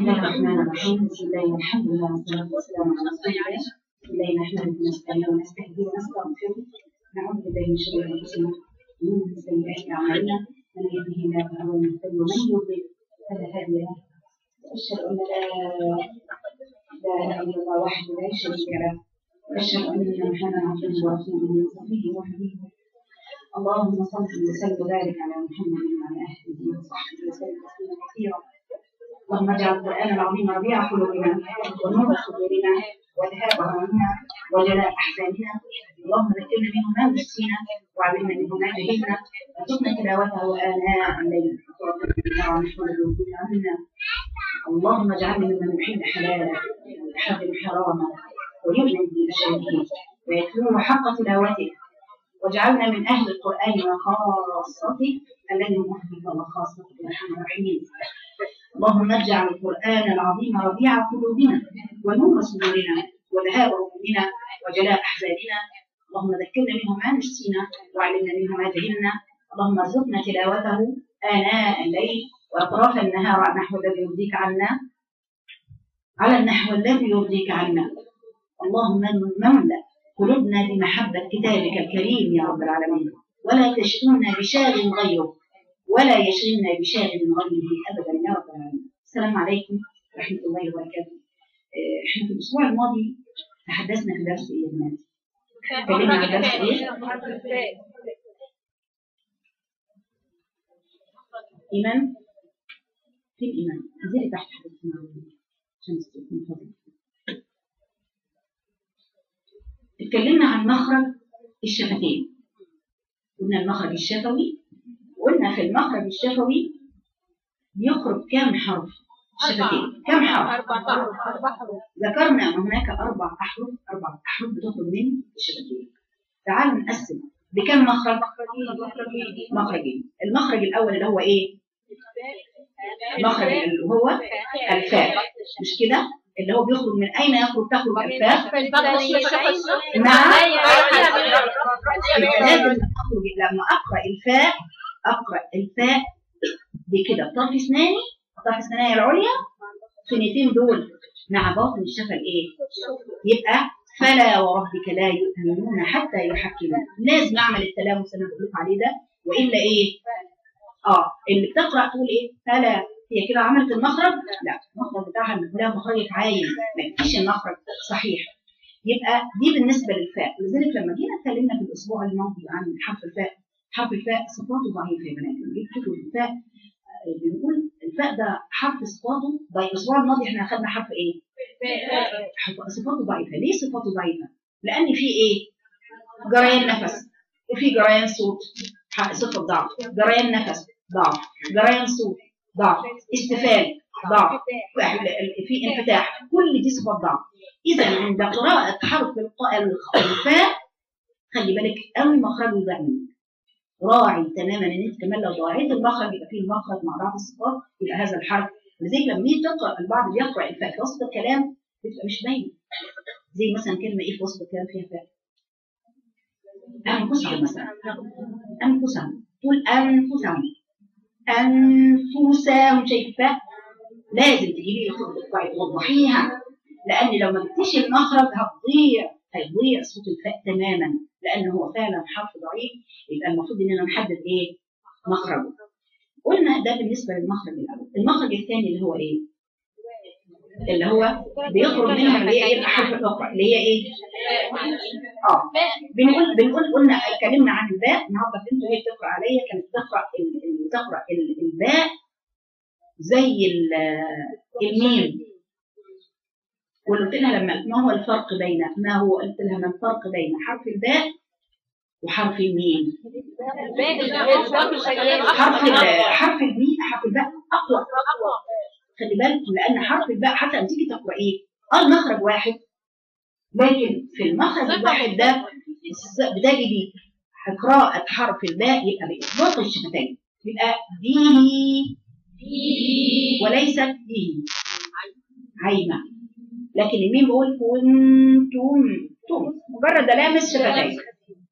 الله الرحمن الرحيم بسم الله والحمد لله والصلاة والسلام على رسول الله بسم الله نحمده ونستعينه ونستهديه ونستغفره نعوذ بالله من شرور أنفسنا ومن سيئات أعمالنا من يهده الله فهو المهتدي ومن يضلل فلا هادي له وأشهد أن لا لا إله إلا الله وحده لا شريك له وأشهد أن محمدا عبده ورسوله وصفيه وحبيبه اللهم صل وسلم وبارك على محمد وعلى اهله وصحبه وسلم تسليما كثيرا اللهم اجعل القران العظيم ربيع قلوبنا ونور صدورنا وذهاب همومنا وجلاء احزاننا اللهم ذكرنا منه ما نسينا وعلمنا منه ما جهلنا وارزقنا تلاوته اناء الليل وطرفنا ونحمده به عنا اللهم اجعلنا ممن يحب حلالا ويحرم حراما ويؤمن بالشهيد ويتلو حق تلاوته واجعلنا من أهل القرآن وخاصته الذي هم أهلك وخاصتك يا أرحم الراحمين اللهم اجعل القرآن العظيم ربيع قلوبنا ونور صدورنا وذهاب همومنا وجلاء أحزاننا اللهم ذكرنا منه ما نسينا وعلمنا منه ما جهلنا اللهم ارزقنا تلاوته آناء الليل وأطراف النهار على النحو الذي يرضيك عنا على النحو الذي يرضيك عنا اللهم نملأ قلوبنا بمحبة كتابك الكريم يا رب العالمين ولا تشغلنا بشاغل غيره ولا يشغلنا بشاغل غيره أبدا يا رب العالمين السلام عليكم ورحمة الله وبركاته آه، احنا في الأسبوع الماضي تحدثنا في درس إيه يا بنات؟ اتكلمنا عن درس إيه؟ إيمان في الإيمان انزلي تحت حدثنا عشان من فضلك اتكلمنا عن مخرج الشفتين قلنا المخرج الشفوي قلنا في المخرج الشفوي بيخرج كام حرف شفتين كم حرف ذكرنا ان هناك اربع احرف اربع احرف بتخرج من الشفتين تعالوا نقسم بكم مخرج مخرجين المخرج الاول اللي هو ايه مخرج اللي هو الفاء مش كده اللي هو بيخرج من اين يخرج تخرج الفاء نعم يبقى لازم اخرج لما اقرا الفاء اقرا الفاء بكده بطرف اسناني طرف اسناني العليا الثنيتين دول مع باطن الشفه الايه يبقى فلا وربك لا يؤمنون حتى يحكمون لازم اعمل التلامس اللي انا بقول لكم عليه ده والا ايه اه اللي بتقرا تقول ايه فلا هي كده عملت المخرج لا المخرج بتاعها ان كلها مخرج عايم ما فيش المخرج صحيح يبقى دي بالنسبه للفاء لذلك لما جينا اتكلمنا في الاسبوع الماضي عن حرف الفاء حرف الفاء صفاته ضعيفه يا بنات لما جيت تشوفوا الفاء آه، بنقول الفاء ده حرف صفاته ضعيف الاسبوع الماضي احنا اخذنا حرف ايه؟ حرف- صفاته ضعيفه ليه صفاته ضعيفه؟ لان في ايه؟ جريان نفس وفي جريان صوت ح- صفه ضعف جريان نفس ضعف جريان صوت ضعف استفال ضعف في انفتاح كل دي صفات ضعف اذا عند قراءه حرف الق- الخ- الفاء خلي بالك قوي مخرجه يبقى منك راعي تماما ان انت كمان لو ضاعيت المخرج يبقى فيه المخرج مع بعض الصفات يبقى هذا الحرف لذلك لما تيجي تقرا البعض بيقرا الفاء في وسط الكلام بتبقى مش باينه زي مثلا كلمه ايه في وسط الكلام فيها فاء انفسهم مثلا انفسهم تقول انفسهم انفسهم شايفه لازم تجيبي لي خطوه توضحيها لان لو ما جبتيش المخرج هتضيع هيضيع صوت الفاء تماما لان هو فعلا حرف ضعيف يبقى المفروض اننا نحدد ايه مخرجه قلنا ده بالنسبه للمخرج الاول المخرج الثاني اللي هو ايه اللي هو بيخرج منها اللي هي ايه الحرف الاخرى اللي هي ايه اه بنقول بنقول قلنا اتكلمنا عن الباء النهارده بنت وهي بتقرا عليا كانت بتقرا ال- ال- بتقرا ال- الباء زي ال- الميم وقلت لها لما ما هو الفرق بين ما هو قلت لها ما الفرق بين حرف الباء وحرف الميم حرف ال- حرف الميم حرف الباء اقوى خلي بالك لان حرف الباء حتى لما تيجي تقرايه اه المخرج واحد لكن في المخرج الواحد ده بتجدي قراءة حرف الباء يبقى بإطلاق الشفتين يبقى به وليست به عايمة لكن الميم بيقول كنتم تم مجرد لامس شفتين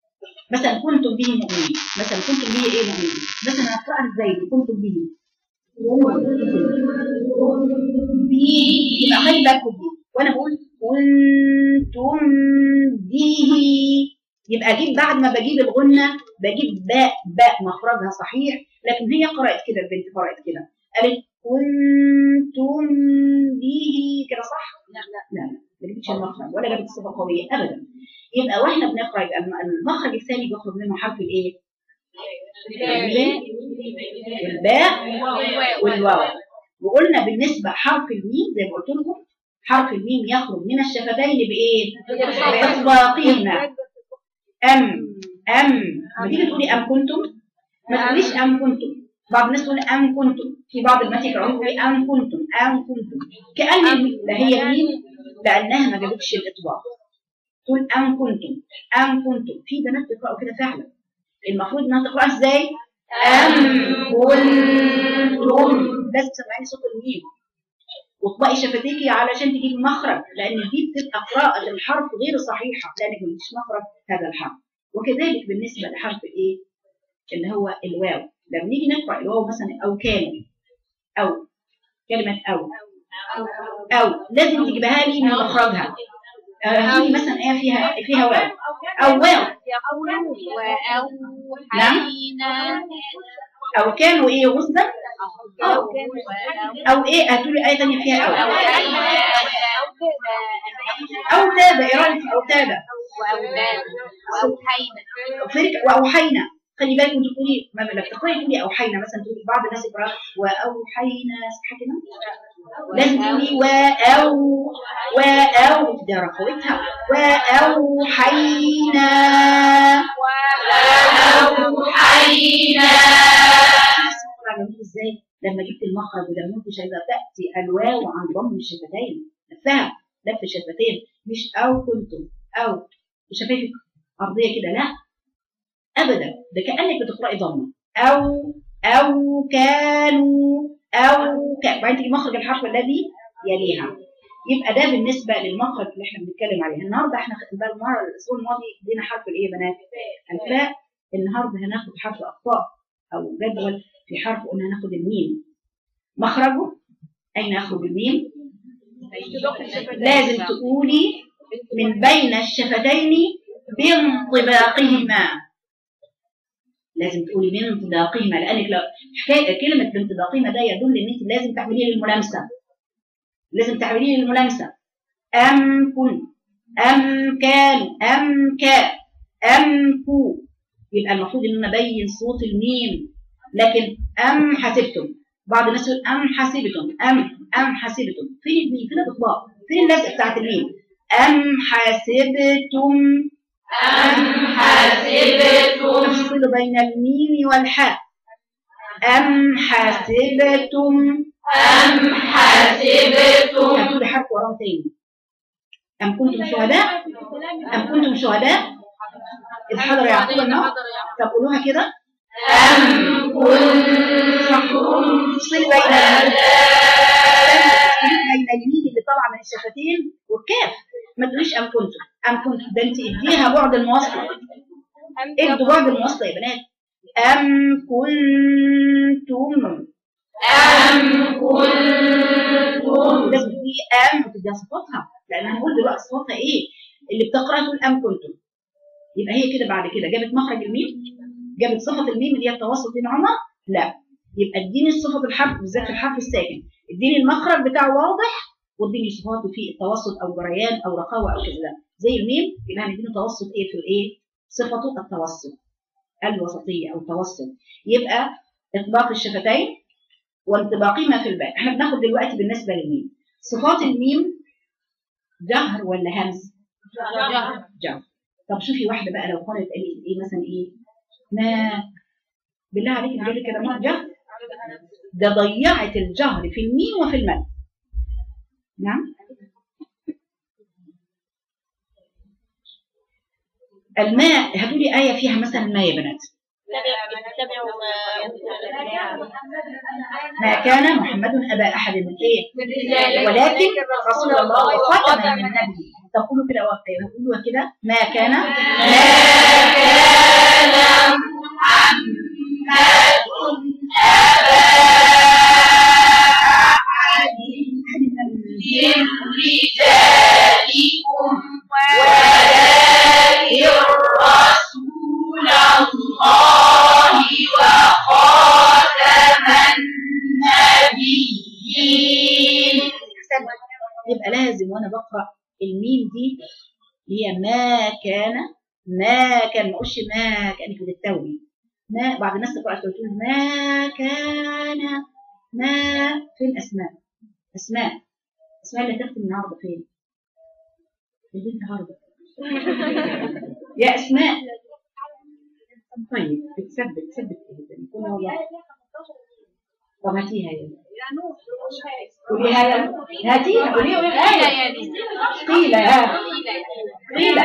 مثلا كنتم به مؤمنين مثلا كنتم به ايه مؤمنين مثلا اقراها ازاي كنتم به به يبقى خلي بالكم دي وانا بقول كنتم به يبقى اجيب بعد ما بجيب الغنه بجيب باء باء مخرجها صحيح لكن هي قرات كده البنت قرات كده قالت كنتم به كده صح؟ لا لا لا ما جبتش المخرج ولا جابت صفه قويه ابدا يبقى واحنا بنقرا يبقى الم- المخرج الثاني بيخرج منه حرف الايه؟ الميم والباء والواو وقلنا بالنسبه حرف الميم زي ما قلت لكم حرف الميم يخرج من الشفتين بايه؟ باطباقهما ام ام لما تيجي تقولي ام كنتم ما تقوليش ام كنتم بعض الناس تقول ام كنتم في بعض الناس يقرأون يقولي ام كنتم ام كنتم كأن الميم- لا هي مين لانها ما جابتش الاطباق تقول ام كنتم ام كنتم في بنات بيقرأوا كده فعلا المفروض انها تقرأ ازاي ام كنتم لازم تسمعي صوت الميم واطبقي شفتيكي علشان تجيبي مخرج لان دي بتبقى قراءة الحرف غير صحيحة لانك ما بتجيبيش مخرج هذا الحرف وكذلك بالنسبة لحرف الايه اللي هو الواو لما نيجي نقرأ الواو مثلا او كان او كلمة او او لازم تجيبها لي من مخرجها آه، هاتي مثلا ايه فيها فيها واو او واو وأوحينا او كان وايه غصة او ايه هاتوا لي ايه ثانيه فيها او او تاب ايه رايك في او تاب وأوحينا فرق واوحينا خلي بالك انت تقولي ما لما تقراي تقولي اوحينا مثلا تقولي بعض الناس يقرا واوحينا صح كده لازم تقولي واو واو ده رخوتها واوحينا وأوحينا طبعا جميل ازاي لما جبت المخرج ولما انت شايفه تاتي الواو عن ضم الشفتين لفها لف الشفتين مش او كنتم او شفايفك ارضيه كده لا ابدا ده كانك بتقراي ضمه او او كانوا او كان وبعدين تيجي مخرج الحرف الذي يليها يبقى ده بالنسبه للمخرج اللي احنا بنتكلم عليه النهارده احنا خدنا بقى المره الاسبوع الماضي ادينا حرف الايه يا بنات الفاء النهارده هناخد حرف اخطاء او جدول في حرف قلنا هناخد الميم مخرجه اين يخرج الميم لازم تقولي من بين الشفتين بانطباقهما لازم تقولي بانطباقهما لانك لو حكايه كلمه بانطباقهما ده يدل ان انت لازم تعمليه للملامسه لازم تعمليه للملامسه ام كن ام كان ام كا ام كو يبقى المفروض ان انا ابين صوت الميم لكن ام حسبتم بعض الناس يقول ام حسبتم ام ام حسبتم فين الميم فين الاطباق فين اللزقه بتاعت الميم ام حسبتم أم حسبتم تفصل بين الميم والحاء ام حسبتم أم حسبتم هتقولي حرف وراه تاني ام كنتم شهداء ام كنتم شهداء إذ حضر يعقوب الموت طب قولوها كده أم كنتم تفصل بين بين اليمين اللي طالعه من الشفتين والكاف ما تقوليش ام كنتم ام كنتم ده انت اديها بعد المواصله ادوا بعد المواصله يا بنات ام كنتم أم كنتم لازم تدي ام وتديها صفاتها لان هنقول دلوقتي صفاتها ايه اللي بتقرا تقول ام كنتم يبقى هي كده بعد كده جابت مخرج الميم جابت صفه الميم اللي هي التوسط بين عمر لا يبقى اديني صفه الحرف بالذات في الحرف الساكن اديني المخرج بتاعه واضح واديني صفاته في التوسط او جريان او رخاوه او كده زي الميم يبقى هنديله توسط ايه في الايه صفته التوسط الوسطيه او التوسط يبقى اطباق الشفتين وانطباقهما في الباء احنا بناخد دلوقتي بالنسبه للميم صفات الميم جهر ولا همز جهر طب شوفي واحده بقى لو قالت ايه ايه مثلا ايه ما بالله عليك تقول كده ما جهر ده ضيعت الجهر في الميم وفي المد نعم الماء هتقولي آية فيها مثلا الماء يا بنات ما كان محمد أبا أحد من إيه ولكن رسول الله وخاتم من النبي تقولوا كده قولوا كده ما كان كان محمد أبا تقولش ما كانك بتتوبي ما بعض الناس تقرا تقول ما كان ما فين اسماء اسماء اسماء اللي تختم النهارده فين البنت هاربه يا اسماء طيب بتثبت تثبت ايه ده؟ يكون والله طب هاتيها يا قوليها يا هاتيها قوليها قولي الآية قيل يا قيل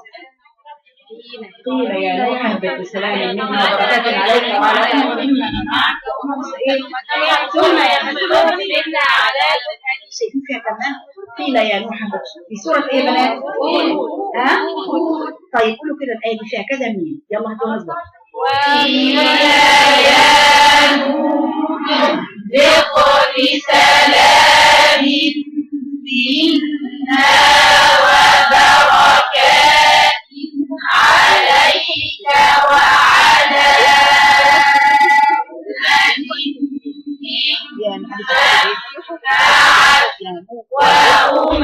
قيل يا نوح اهبط بسلام منا وبركات عليك وعلى أمم ممن معك وأمم إيه ثم يمسكون منا عذاب شايفين فيها كمان قيل يا نوح اهبط في سورة إيه يا بنات؟ ها؟ طيب قولوا كده الآية دي فيها كذا مين يلا هاتوا نصبر وقيل يا نوح اهبط بسلام منا وبركات عليك وعلى يا نوح يا نوح وأمم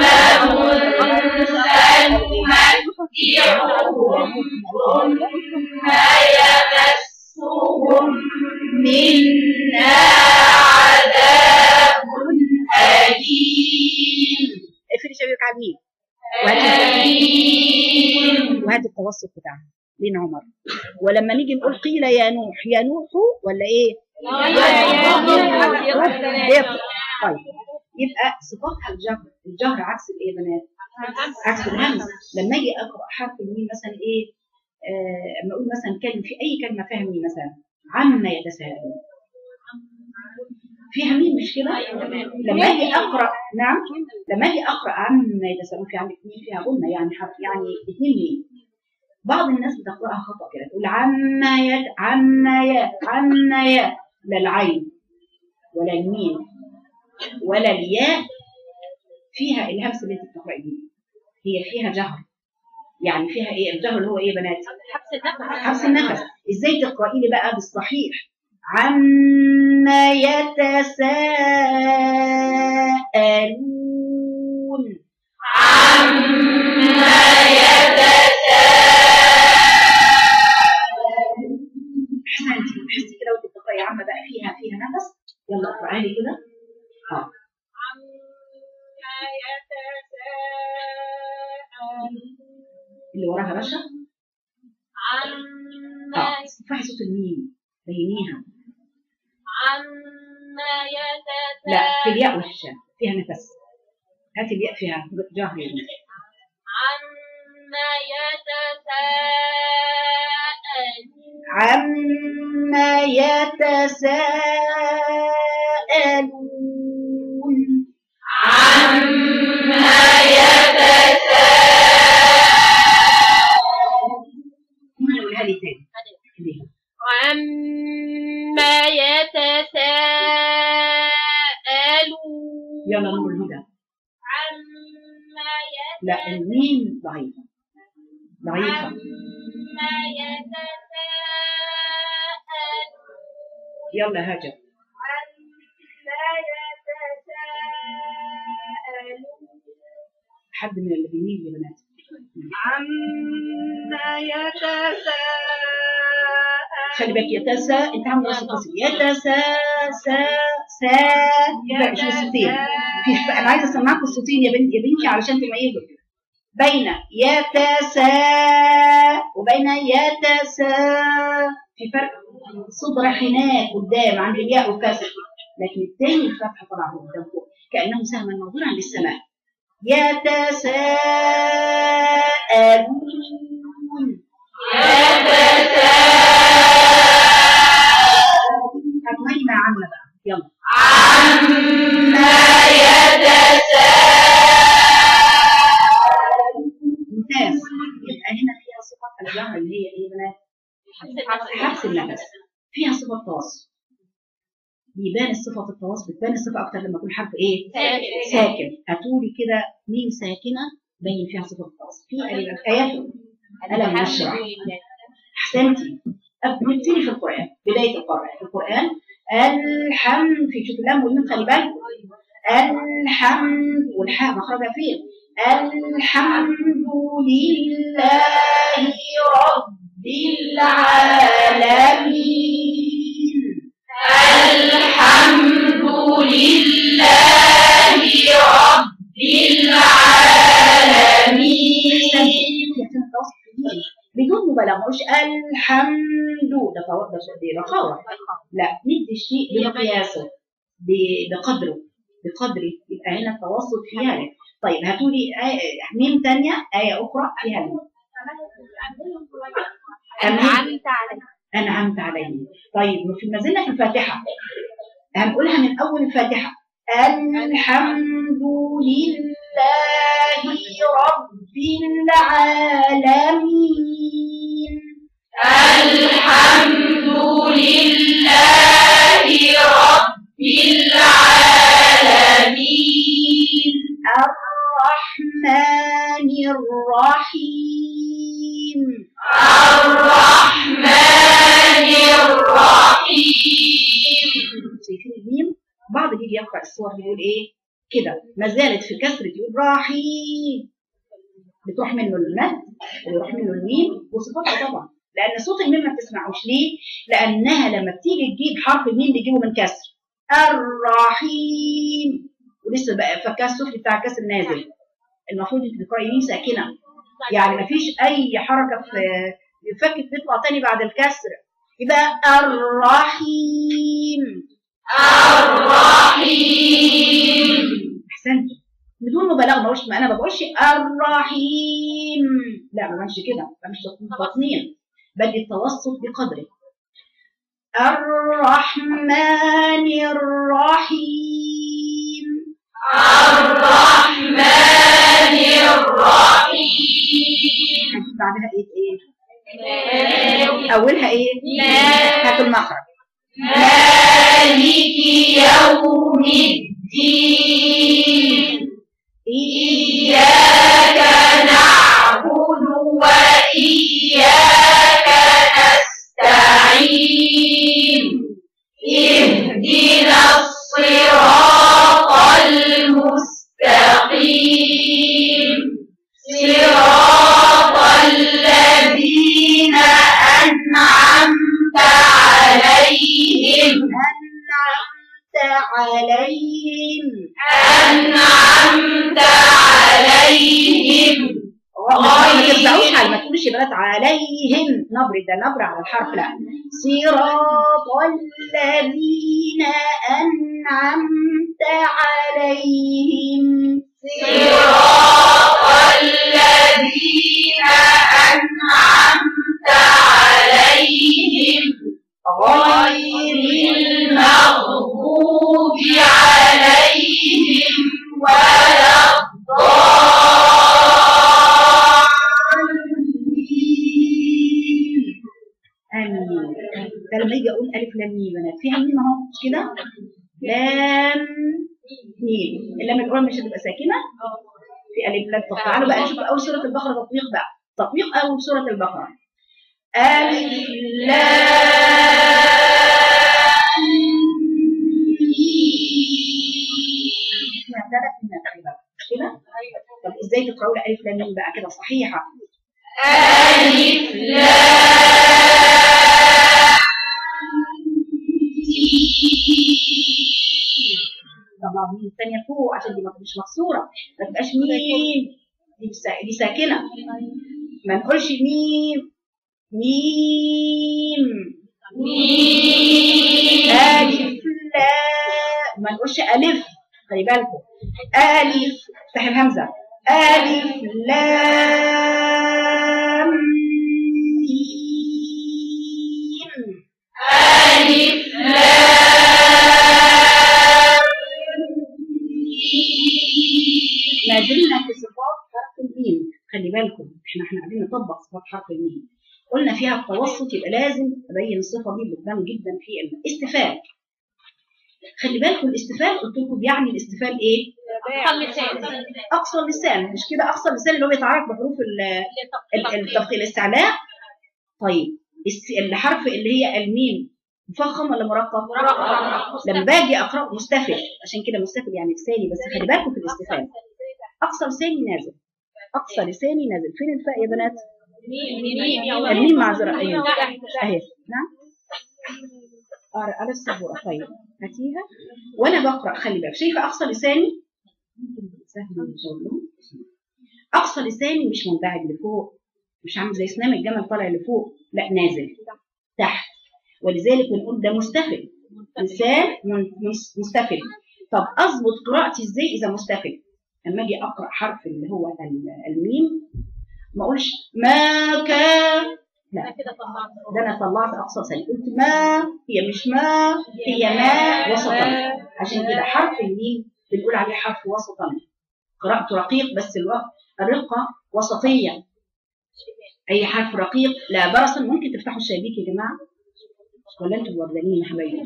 سنمتعهم ثم يمسهم منا عذاب أليم اقفلي شبابك على اليمين أليم وهات التوسط بتاعها لين عمر ولما نيجي نقول قيل يا نوح يا نوح ولا ايه؟ يقف. طيب يبقى صفاتها الجهر الجهر عكس الايه يا بنات؟ عكس الهمز لما اجي اقرا حرف الميم مثلا ايه؟ آه، اما اقول مثلا كلمه في اي كلمه فيها ميم مثلا عما يتساءلون فيها ميم مش كده؟ لما اجي اقرا نعم لما اجي اقرا عما يتساءلون في عندك ميم فيها غنه يعني حرف يعني اثنين ميم بعض الناس بتقراها خطا كده تقول عما يت عما يت عما يت لا العين ولا الميم ولا الياء فيها الهمس اللي انت بتقراي دي هي فيها جهر يعني فيها ايه الجهر اللي هو ايه يا بنات حبس النفس حبس النفس ازاي تقراي لي بقى بالصحيح عما يتساءلون عما يتساءلون احسنتي احسي كده وانت بتقراي عما بقى فيها فيها نفس يلا اقراي لي كده اه عما يتساءلون اللي وراها رشا عما اه اصفحي صوت الميم بينيها عما يتساءلون لا في الياء والهشام فيها نفس هات الياء فيها جهر يعني عما يتساءلون عما يتساءلون عما يتساءلون نقولها لي تاني خليها. عما يتساءلون يلا نور الهدى عما لا الميم ضعيفة ضعيفة عما يتساءلون يلا هاجر عما يتساءلون حد من اللي بيميل يا بنات عما يتساءلون خلي بالك يتسا انت عامل راسك بس يتسا سا سا لا مش الصوتين في انا عايزه اسمعكم الصوتين يا بنتي يا بنتي علشان تميزوا بين يتسا وبين يتسا في فرق صوت رايح هناك قدام عند الياء والكسر لكن التاني الفتحه طبعا قدام فوق كانه سهما موضوعا للسماء يتساءلون هتمي مع عنا بقى يلا عما يتساءلون ممتاز يبقى هنا فيها صفة الجهر اللي هي ايه بنات؟ حبس النفس فيها صفة تواصل بيبان الصفة في التواصل بتبان الصفة أكتر لما يكون حرف إيه؟ ساكن هاتولي كده ميم ساكنة بين فيها صفة التواصل في الآيات ألم نشرح أحسنتي ابتدي في القرآن بداية القرآن في القرآن الحمد في شوف اللام والميم خلي بالك الحمد والحاء مخرجها فين؟ الحمد لله رب العالمين الحمد لله رب العالمين بدون مبالغه مش الحمد ده فوق ده دي رخاوه لا ندي الشيء بمقياسه ب- بقدره بقدره يبقى هنا التوسط فيها لك. طيب هاتوا لي آية- ميم ثانيه ايه اخرى فيها الميم أنعمت عليك انعمت عليهم طيب في ما زلنا في الفاتحه هنقولها من اول الفاتحه الحمد لله رب العالمين الحمد لله رب العالمين الرحمن الرحيم الرحمن الرحيم شايفين الميم بعض بيجي يقرا الصور بيقول ايه كده ما زالت في كسر يقول رحيم بتروح منه المد ويروح منه الميم وصفاتها طبعا لان صوت الميم ما بتسمعوش ليه لانها لما بتيجي تجيب حرف الميم بيجيبه من كسر الرحيم ولسه بقى فكها السفلي بتاع الكسر نازل المفروض انت تقراي ميم ساكنه يعني ما فيش اي حركه في الفك بتطلع تاني بعد الكسر يبقى الرحيم الرحيم احسنت بدون مبالغه ما بقولش ما انا ما بقولش الرحيم لا ما بعملش كده ما بعملش تصنيع بدي التوسط بقدره الرحمن الرحيم الرحمن الرحيم بعدها ايه ايه اولها ايه لا. هات المخرج مالك يوم الدين إياك نعبد وإياك نستعين اهدنا الصراط المستقيم صراط الذين أنعمت عليهم أنعمت عليهم أنعمت عليهم ما ترجعوش على ما تقولش يا بنات عليهم نبر ده نبر على الحرف لا صراط الذين أنعمت عليهم صراط الذين أنعمت عليهم غير المغضوب عليهم ولا الضالين آمين ده لما يجي أقول ألف لام ميم بنات فيها ميم أهو مش كده لام ميم اللام الأولى مش هتبقى ساكنة في ألف لام طب تعالوا بقى نشوف أول سورة البقرة تطبيق بقى تطبيق أول سورة البقرة ألف فيها ثلاث من تقريبا مش كده؟ طب ازاي تقرأوا ألف لام ميم بقى كده صحيحة ألف طبعا ميم الثانية فوق عشان دي مش مكسورة ما تبقاش ميم دي, سا- دي ساكنة ما نقولش ميم ميم ميم ألف لا ما نقولش ألف خلي بالكم ألف افتح الهمزة ألف لام ميم ألف لام ما زلنا في صفات حرف الميم خلي بالكم احنا احنا قاعدين نطبق صفات حرف الميم قلنا فيها التوسط يبقى لازم ابين الصفه دي بتبان جدا في الاستفال خلي بالكم الاستفال قلت لكم بيعني الاستفال ايه؟ اقصى اللسان مش كده اقصى اللسان اللي هو بيتعرف بحروف ال- ال- التفخيم الاستعلاء طيب الس- الحرف اللي هي الميم مفخم ولا مرقم؟ لما باجي اقرا مستفل عشان كده مستفل يعني لساني بس خلي بالكم في الاستفال اقصى لساني نازل اقصى لساني نازل فين الفاء يا بنات الميم معذرة أيوة أهي نعم أقرأ على السبورة طيب هاتيها وأنا بقرأ خلي بالك شايفة أقصى لساني سهل إن شاء الله أقصى لساني مش منبعد لفوق مش عامل زي سنام الجمل طالع لفوق لا نازل تحت ولذلك بنقول ده مستفل لسان من- مس- مستفل طب أظبط قراءتي إزاي إذا مستفل لما أجي أقرأ حرف اللي هو ال- الميم ما أقولش ما كان لا ده انا طلعت اقصى سنه قلت ما هي مش ما هي ما وسطا عشان كده حرف الميم بنقول عليه حرف وسطا قراءته رقيق بس الوقت الرقه وسطيه اي حرف رقيق لا برصا ممكن تفتحوا الشبابيك يا جماعه ولا انتوا وردانين يا حبايبي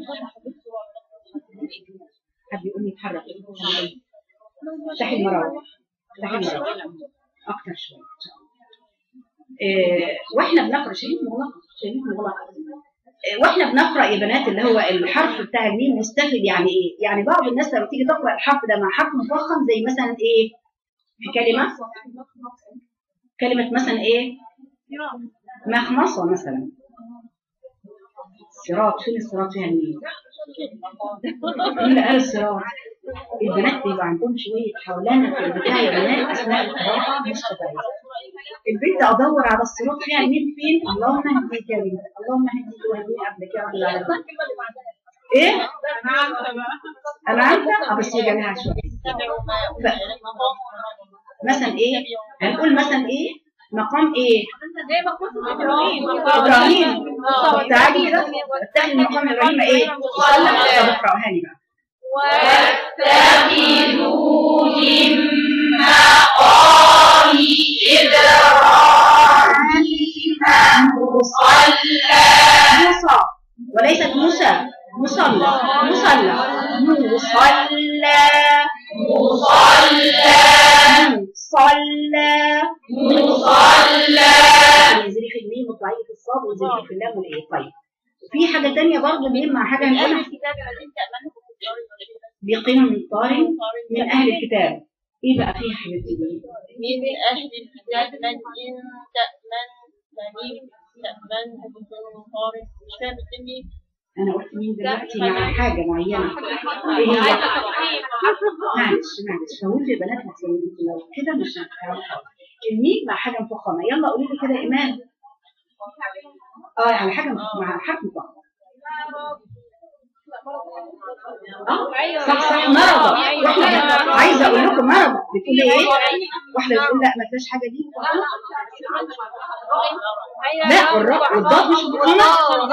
حد يقول لي اتحرك افتحي المراوح افتحي المراوح اكتر شويه ان شاء الله إيه، واحنا بنقرا شريط مغلق شريط مغلق إيه، واحنا بنقرا يا بنات اللي هو الحرف بتاع الميم مستفد يعني ايه؟ يعني بعض الناس لما تيجي تقرا الحرف ده مع حرف مفخم زي مثلا ايه؟ في كلمه كلمه مثلا ايه؟ مخمصه مثلا صراط فين الصراط فيها الميم؟ مين اللي قال الصراط؟ البنات بيبقى عندهم شويه حولانه في البدايه يا بنات اثناء القراءه مش طبيعيه البنت ادور على الصراط فيها الميم فين اللهم اهديك يا بنت اللهم اهديك واهديني قبلك يا رب العالمين ايه انا عارفه اه بس هي جميلها شويه مثلا ايه هنقول مثلا ايه مقام ايه ابراهيم طب تعالي كده افتحي مقام ابراهيم ايه طب اقراها لي بقى واتخذوا من مقام إبراهيم مصلى موسى وليست موسى مصلى مصلى مصلى مصلى صلى مصلى يزري في الميم وضعيف في الصاد ويزري في اللام والايه طيب في حاجه تانية برضه مهم مع حاجه هنقولها بقيم طارئ من اهل الكتاب ايه بقى فيها حبيبتي دي من أهل الكتاب من إن تأمن فمن تأمن بقنطار مش فاهم الدنيا انا قلت مين دلوقتي مع حاجه معينه ايه هي معلش معلش فوتي يا بنات لحسن انتوا لو كده مش هتعرفوا الميم مع حاجه مفخمه يلا قولي لي كده يا ايمان اه على حاجه مفخمه على حرف مفخم اه صح صح مرضى واحنا عايزه اقول لكم مرضى بتقول ايه واحده بتقول لا ما فيهاش حاجه دي لا والراء والضاد مش مفخمه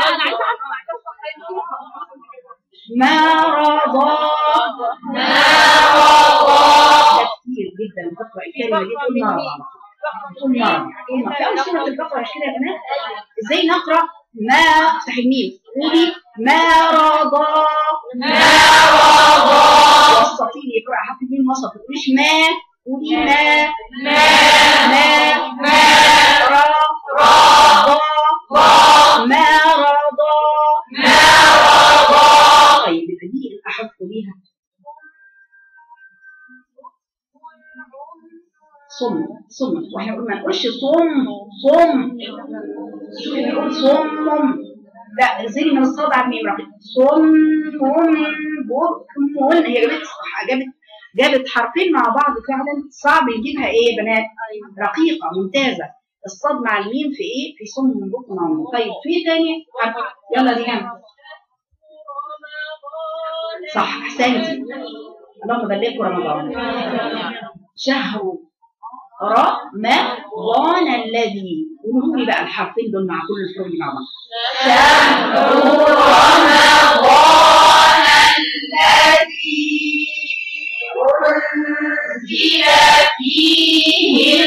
مرضى ده كتير جدا بتقرا الكلمه دي تقول مرضى تقول مرضى تقول مرضى في اول سوره البقره مش كده يا بنات ازاي نقرا ما افتح الميم قولي مرضى مرضى وسطي يقرا حرف الميم وسط ما تقوليش ما قولي ما ما ما ما را را را مرضى مرضى طيب يبقى دي الاحرف ليها صم صم واحنا قلنا ما نقولش صم صم شوفي بنقول صم لا انزلي من الصاد على الميم راحت صم بكم هي جابت جابت جابت حرفين مع بعض فعلا صعب نجيبها ايه يا بنات رقيقه ممتازه الصاد مع الميم في ايه في صم بكم عم طيب في تاني حرف يلا دي هم صح احسنتي اللهم بلغكم رمضان شهر رمضان الذي قولوا لي بقى الحرفين دول مع كل الفروق دي مع بعض شهر رمضان الذي أنزل فيه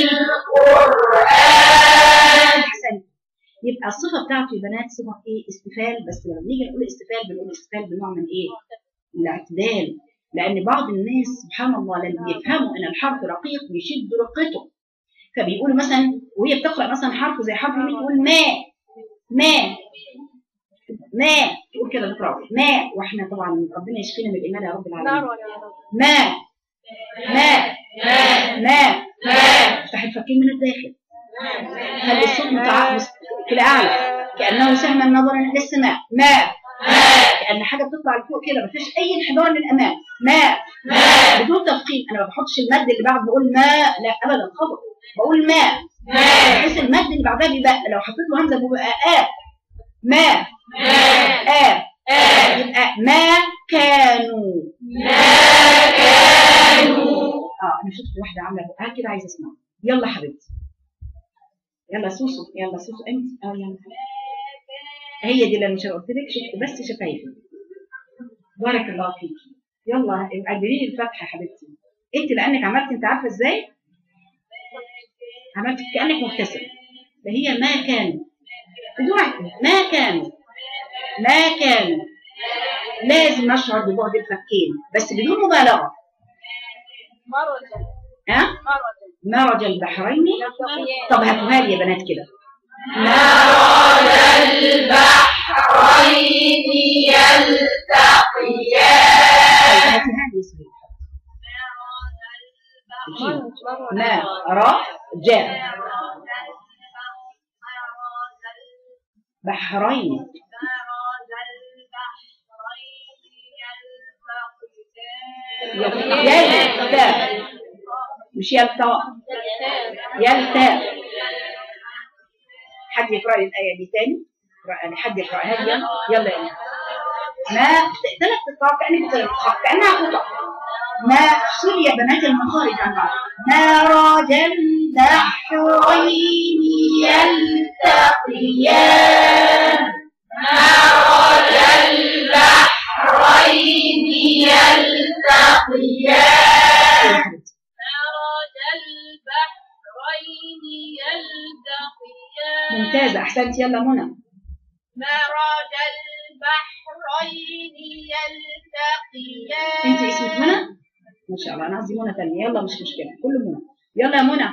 القرآن احسنت يبقى الصفه بتاعته يا بنات صفه ايه استفال بس لما بنيجي نقول استفال بنقول استفال بنوع من ايه الاعتدال لان بعض الناس سبحان الله لما بيفهموا ان الحرف رقيق بيشدوا رقته فبيقولوا مثلا وهي بتقرا مثلا حرف زي حرف الميم تقول ما ما ما تقول كده بتقرا ما واحنا طبعا ربنا يشفينا من الايمان يا رب العالمين ما ما ما ما افتح الفكين من الداخل خلي الصوت متعاقب في الأعلى كأنه سهم النظر إلى السماء ما كأن حاجة بتطلع لفوق كده مفيش أي انحدار للأمام ما بدون تفخيم أنا ما بحطش المد اللي بعد بقول ما لا أبدا خطأ بقول ما بحيث المد اللي بعدها بيبقى لو حطيت له همزة بيبقى آ ما آ يبقى ما كانوا اه انا شفت واحده عامله بقها كده عايزه اسمعها يلا حبيبتي يلا سوسو يلا سوسو انت اه يلا هي دي اللي انا مش قلت لك شفت بس شفايفي بارك الله فيك يلا قدري لي الفتحه يا حبيبتي انت لانك عملت انت عارفه ازاي عملت كانك مبتسم فهي ما كانوا بدون عقل. ما كانوا ما كانوا لازم نشعر ببعد الفكين بس بدون مبالغه مرج ها مرج مرج البحرين طب هاتوها لي يا بنات كده مرج البحرين يلتقيان طيب هاتوها لي يا سهيل ما را جاء بحرين يلتا مش يلتا يلتا حد يقرأ لي الآية دي تاني يعني حد يقرأها لي يلا يلا يلا ما ثلاث تقرأ كأنك بتقرأ كأنها خطأ ما احصري يا بنات المخارج عن بعض مرج البحرين يلتقيان مرج البحرين يلتقيان مرج البحرين يلتقيان ممتازة أحسنت يلا منى مرج البحرين يلتقيان أنت اسمك منى ما شاء الله أنا قصدي منى تانية يلا مش مشكلة كله منى يلا يا منى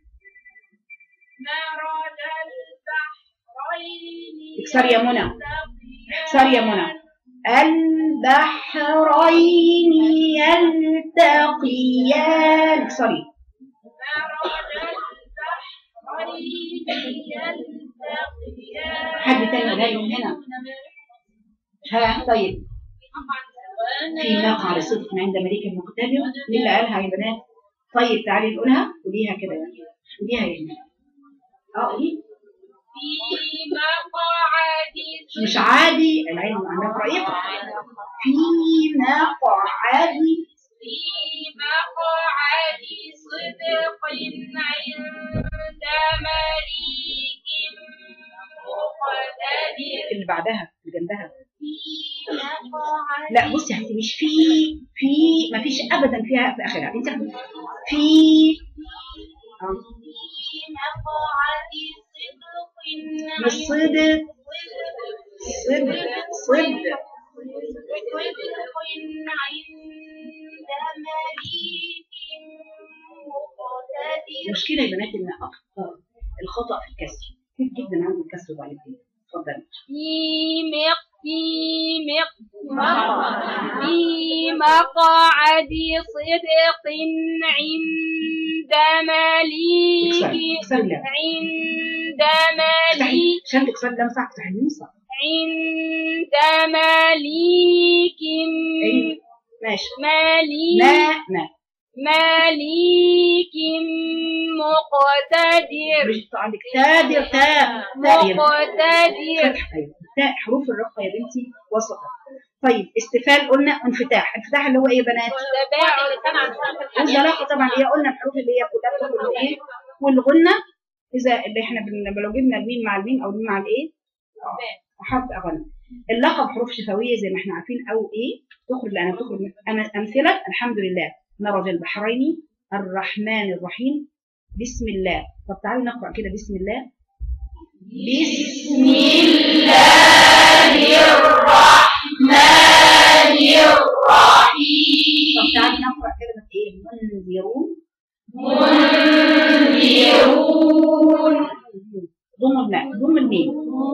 مرج البحرين اكسري يا منى يلتقيان. اكسري يا منى البحرين يلتقيان اكسري مرج البحرين يلتقيان حد تاني جاي من هنا ها طيب في ناقة لصدق عند مليك المقتدر مين اللي قالها يا بنات طيب تعالي نقولها قوليها كده يعني قوليها يا بنات اه قولي في مقعد مش عادي العلم عندك رأيك في مقعد في مقعد صدق عند مليك مقتدر اللي بعدها اللي جنبها في مقعد لا بصي يا حبيبتي مش في في ما فيش ابدا فيها في اخرها انت في آه. في مقعد صدق مش صدق صدق صدق صدق عند مليك مقتدر المشكله يا بنات ان اكثر الخطا في الكسر كتير جدا عند الكسر وبعد كده اتفضلي في مق في مق في مقعد صدق عند مليك اكسري اكسري لا عند افتحي مليك عشان تكسري لا مساحه افتحي الميصه عند مليك ايه ماشي مليك ما ما مليك مقتدر مش عندك تادر تاء تاء يا بنت. مقتدر فتح ايوه تاء حروف الرقه يا بنتي وسطها طيب استفال قلنا انفتاح انفتاح اللي هو ايه يا بنات والزلاقه طبعا هي قلنا الحروف اللي هي كلها بتاخد الايه والغنه اذا اللي احنا بن- لو جبنا الميم مع الميم او الميم مع الايه آه، حرف اغنى اللقب حروف شفويه زي ما احنا عارفين او ايه تخرج لان تخرج من أنا- امثله الحمد لله مرج البحرين الرحمن الرحيم بسم الله طب تعالوا نقرا كده بسم الله بسم طب تعالوا نقرا كلمه ايه منذرون منذرون ضم الماء ضم الميم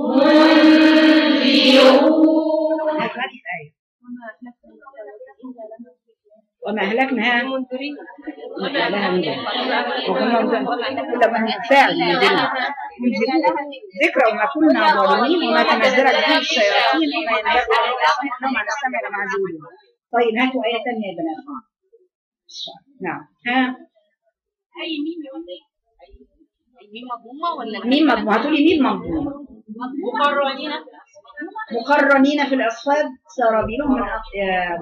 منذرون هذه آية وما أهلكنا منذرين يبقى لها من ذلك وهم كل من فاعل من ذلك ذكرى وما كنا ظالمين وما تنزلت به الشياطين وما ينبغي لهم على السمع لما عزيزون طيب هاتوا آية ثانية يا بنات نعم ها أي ميم يا ولد أي ميم مضمومة ولا مين مضمومة هتقولي مين مضمومة مقرنين مقرنين في الأصفاد سرابيلهم من أق- آه،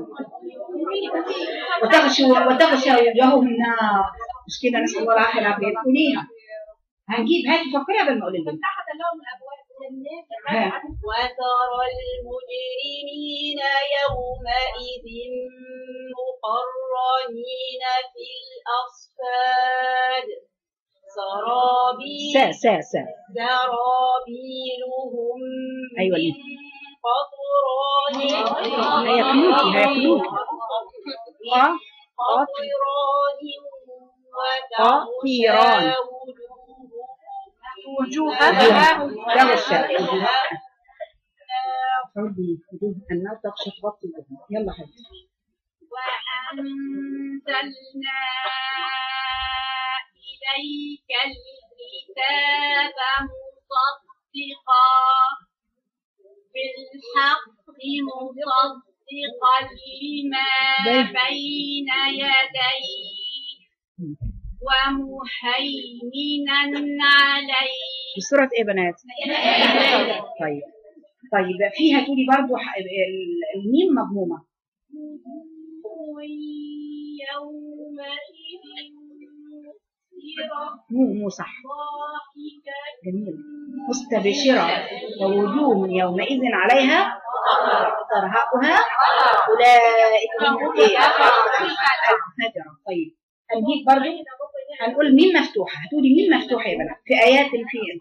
وتغشى وتغشى وجوههم النار مش كده نسأل الله العافية العافية تقوليها هنجيب هاتي فكري قبل ما أقول لك ها وترى المجرمين يومئذ مقرنين في الأصفاد سرابيل سا سا سا سرابيلهم أيوة من ليه. قطران هياكلوكي هياكلوكي اه قطران قطيران. وجوهها تغشى وجوهها عودي وجوه النار تغشى تغطي الوجوه يلا حبيبتي وأنزلنا إليك الكتاب مصدقا بالحق مصدقا لما بين يديه ومهيمنا عليه في سورة ايه بنات؟ طيب طيب فيها تقولي برضو ح- ال- الميم مضمومة وجوه يومئذ مسفرة مو مو صح ضاحكة جميل مستبشرة ووجوه يومئذ عليها ترهقها أولئك هم إيه؟ فجرة طيب هنجيب برضو هنقول ميم مفتوحة هتقولي ميم مفتوحة يا بنات في آيات في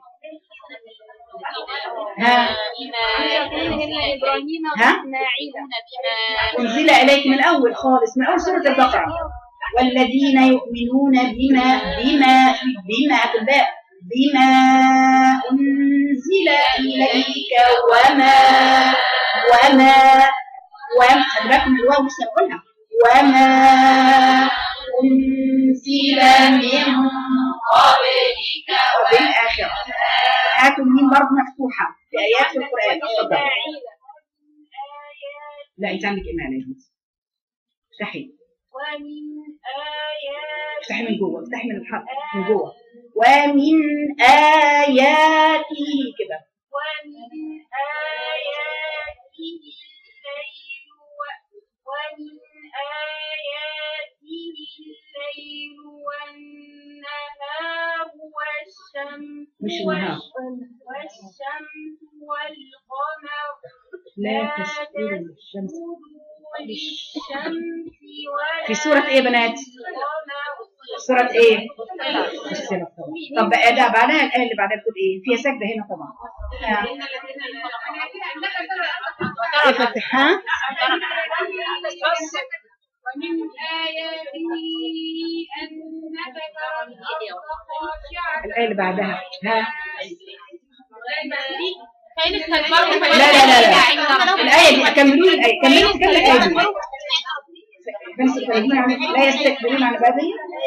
ها إبراهيم ها؟ وإسماعيل بما أنزل إليك من الأول خالص من أول سورة البقرة والذين يؤمنون بما بما بما في الباء بما أنزل إليك وما وما وما خلي بالكم من الواو لسه نقولها وما أنزل من قبلك وبالآخرة هاتوا الميم برضه مفتوحة في آيات في القرآن اتفضل لا أنت عندك إيمان يا بنتي افتحي ومن آيات افتحي من جوه افتحي من الحرف من جوه ومن آياته كده ومن آياته الليل و- ومن آياته الليل والنهار والشمس مش النهار. والش- والشمس والقمر لا تسجدوا للشمس تسجدوا للشمس ولا في سورة إيه يا بنات؟ للقمر. سورة إيه؟ السورة طبعا طب بقى ده بعدها الآية اللي بعدها بتقول إيه؟ فيها سجدة هنا طبعا ها. إيه فتحها؟ ومن آياته أنك ترى الأرض خاشعة الآية اللي بعدها ها؟ لا لا لا لا لا الآية دي كملوا لي الآية كملوا كمل الآية دي بس الفريقين عن- لا يستكبرون عن عباده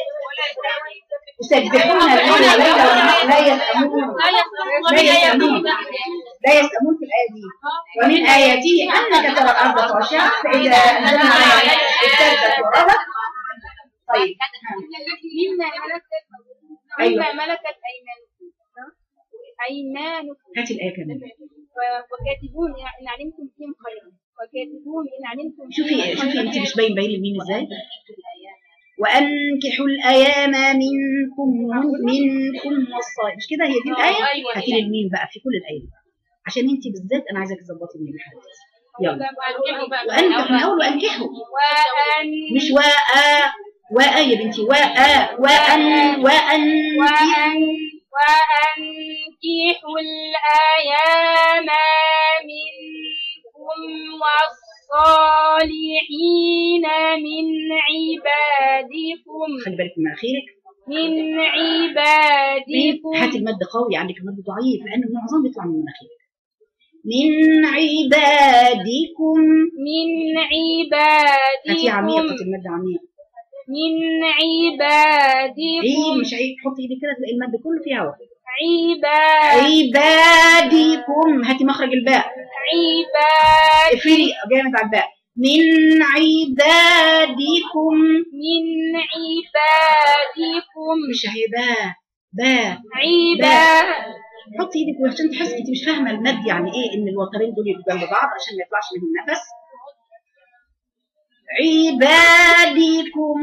يسبحون الليل والليل والنهار لا يسأمون لا يسأمون لا يسأمون في الآية دي ومن آياته أنك ترى الأرض خاشعة فإذا أنزلنا عليها اهتزت وربت طيب مما ملكت أيوة. مما ملكت أيمانكم أيمانكم هاتي الآية كمان وكاتبون إن علمتم فيهم خيرا وكاتبون إن علمتم شوفي فيهم شوفي خيرا أنت مش باين باين الميم إزاي وأنكحوا الأيام منكم منكم والصالحين مش كده هي دي الآية أيوة. هاتي لي الميم بقى في كل الآية عشان أنت بالذات أنا عايزاك تظبطي الميم حضرتك يلا وأنكحوا من أول وأنكحوا وأن مش واء واء يا بنتي واء وأن وأن وأن وأنكحوا الأيام منكم والصالحين من عبادكم خلي بالك من مناخيرك من عبادكم هاتي المد قوي عندك المد ضعيف لأنه معظم بيطلع من مناخيرك من عبادكم من هاتي عميقة عبادكم المد عميق من عبادكم عيب مش عيب حط ايدك كده تلاقي المد كله فيه هوا عباد عبادكم هاتي مخرج الباء عباد اقفلي جامد على الباء من عبادكم من عبادكم مش عباء باء عباد حطي ايدك عشان تحسي انت مش فاهمه المد يعني ايه ان الوترين دول يبقوا جنب بعض عشان ما يطلعش منهم نفس عبادكم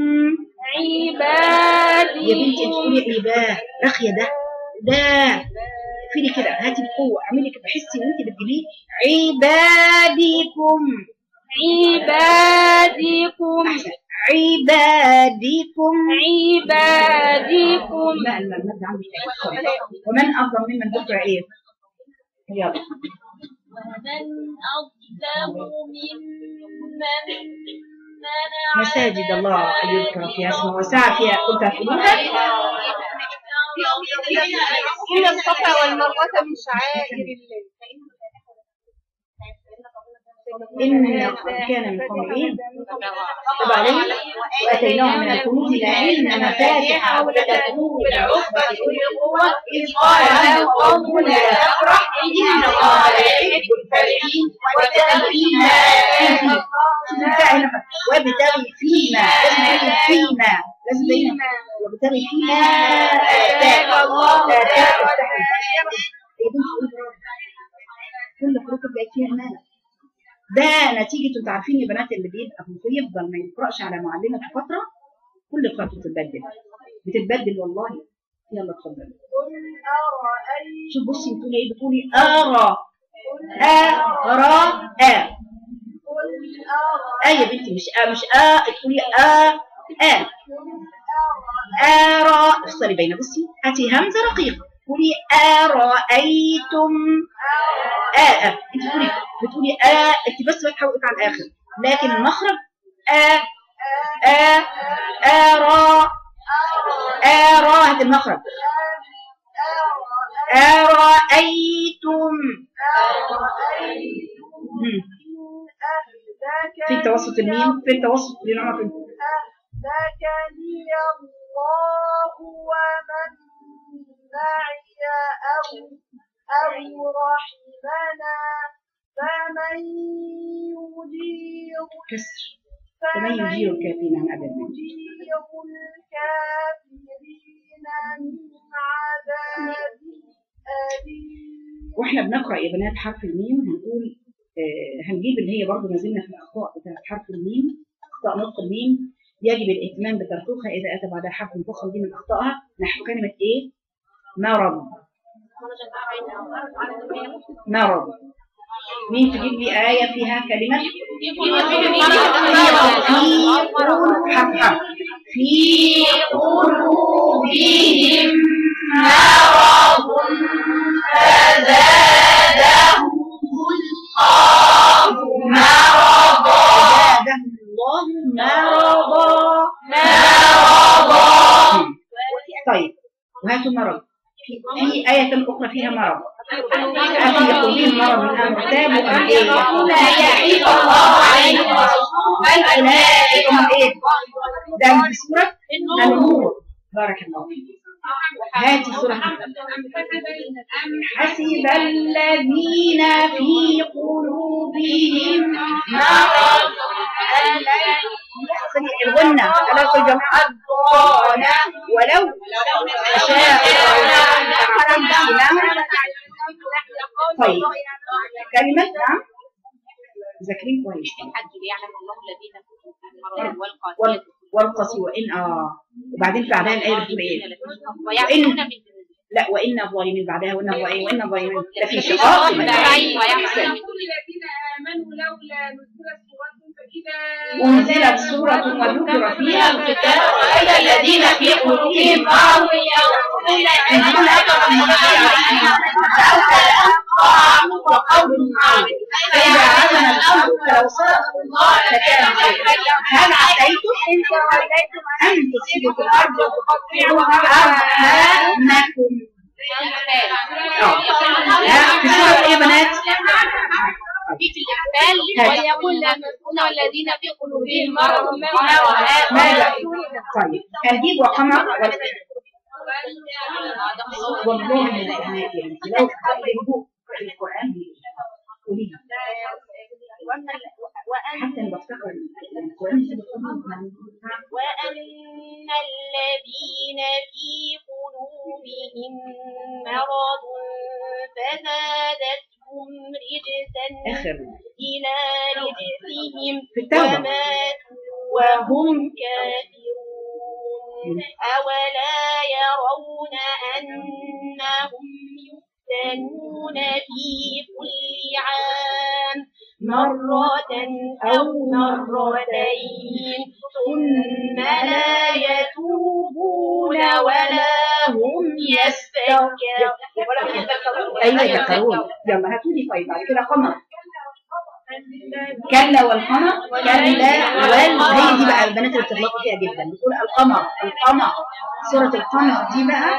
يا بنتي انت تقولي عبادكم عباه رخيه ده ده اقفلي كده هاتي بقوه اعملي كده حسي ان انت بتجيبيه عبادكم عبادكم احسن عبادكم عبادكم لا لا المد عندي خالص. ومن افضل ممن ذكر ايه يلا ومن أظلم ممن منع مساجد الله أن يذكر فيها اسمه وسعى فيها كنت هتقولوها إن الصفا والمروة من شعائر الله إن كان من قوم إيه طب عليه وآتيناهم من الكنوز ما إن مفاتحه لتنوء بالعصبة أولي القوة إذ قال له قومه لا تفرح إن الله لا يحب الفرحين وابتغي فيما آتاك وابتغي فيما لازم يكون فيما لازم يكون وابتغي فيما آتاك الله لا تفتح كل حروف بقت فيها مالك ده نتيجة انتوا عارفين يا بنات اللي بيبقى بيفضل ما يقرأش على معلمة في فترة كل فترة بتتبدل بتتبدل والله يلا اتفضلي شوف بصي بتقولي ايه بتقولي ارى ارى ا ا يا بنتي مش ا مش ا تقولي ا ا ارى افصلي بين بصي هاتي همزة رقيقة قولي أرأيتم آ آ انت بتقولي بتقولي آ انت بس فاتحة وقفت على الآخر لكن المخرج آ آ أرى أرى هذا المخرج أرأيتم مم. في توسط الميم في التوسط لنعمة في أهلكني الله ومن معي أو أو رحمنا فمن يجير كسر ومن يجير الكافرين عن عذاب أليم. يجير الكافرين من عذاب أليم واحنا بنقرا يا بنات حرف الميم هنقول آه هنجيب اللي هي برضه ما زلنا في الاخطاء بتاعت حرف الميم اخطاء نطق الميم يجب الاهتمام بترقيقها اذا اتى بعدها حرف مفخم دي من اخطائها نحو كلمه ايه؟ مرض مرض مين تجيب لي آية فيها كلمة في قول حرف حرف في قلوبهم مرض فزادهم الله مرضا زادهم الله مرضا مرضا طيب وهاتوا مرض في, في آية أخرى فيها مرض أفي قلوبهم مرض من أم ارتابوا أم إيه لا يحيط الله عليهم بل أولئك هم إيه ده في سورة النور بارك الله فيك هاتي سورة حسب الذين في قلوبهم مرض أن يحصل الغنة ألا كل جماعة الضالة ولو أشاء الله طيب كلمة نعم ذاكرين كويس وال- والقصي وإن آه وبعدين بعدها الآية بتقول إيه وإن لا وإن الظالمين بعدها وإن الظالمين وإن الظالمين لفي شقاق أحسن. الذين آمنوا لولا نزلت سورة فإذا أنزلت سورة وذكر فيها القتال رأيت الذين في قلوبهم مرض يقولون ينزلون أكثر من وقول معروف فإذا عزم الأمر فلو صدقوا الله لكان خيرا هل عسيتم أن تفسدوا في الأرض وتقطعوا أرحامكم اه لا في سورة إيه يا بنات؟ في الإقبال ويقول لا يكون الذين في قلوبهم مرض ماذا طيب هنجيب وقمر والله من الآيات يعني لو قرأوا القرآن قولي حتى لو افتكر القرآن وأن الذين في قلوبهم مرض فزادتهم رجسا آخر إلى رجسهم في التوبة وماتوا وهم كافرون أولا يرون أنهم يفتنون في كل عام مرة أو مرتين ثم لا يتوبون ولا هم يستكبرون أيوة يذكرون يلا هاتوا لي طيب بعد كده قمر كلا والقمر كلا وال هي دي بقى البنات اللي بتغلطوا فيها جدا بتقول القمر القمر سورة القمر دي بقى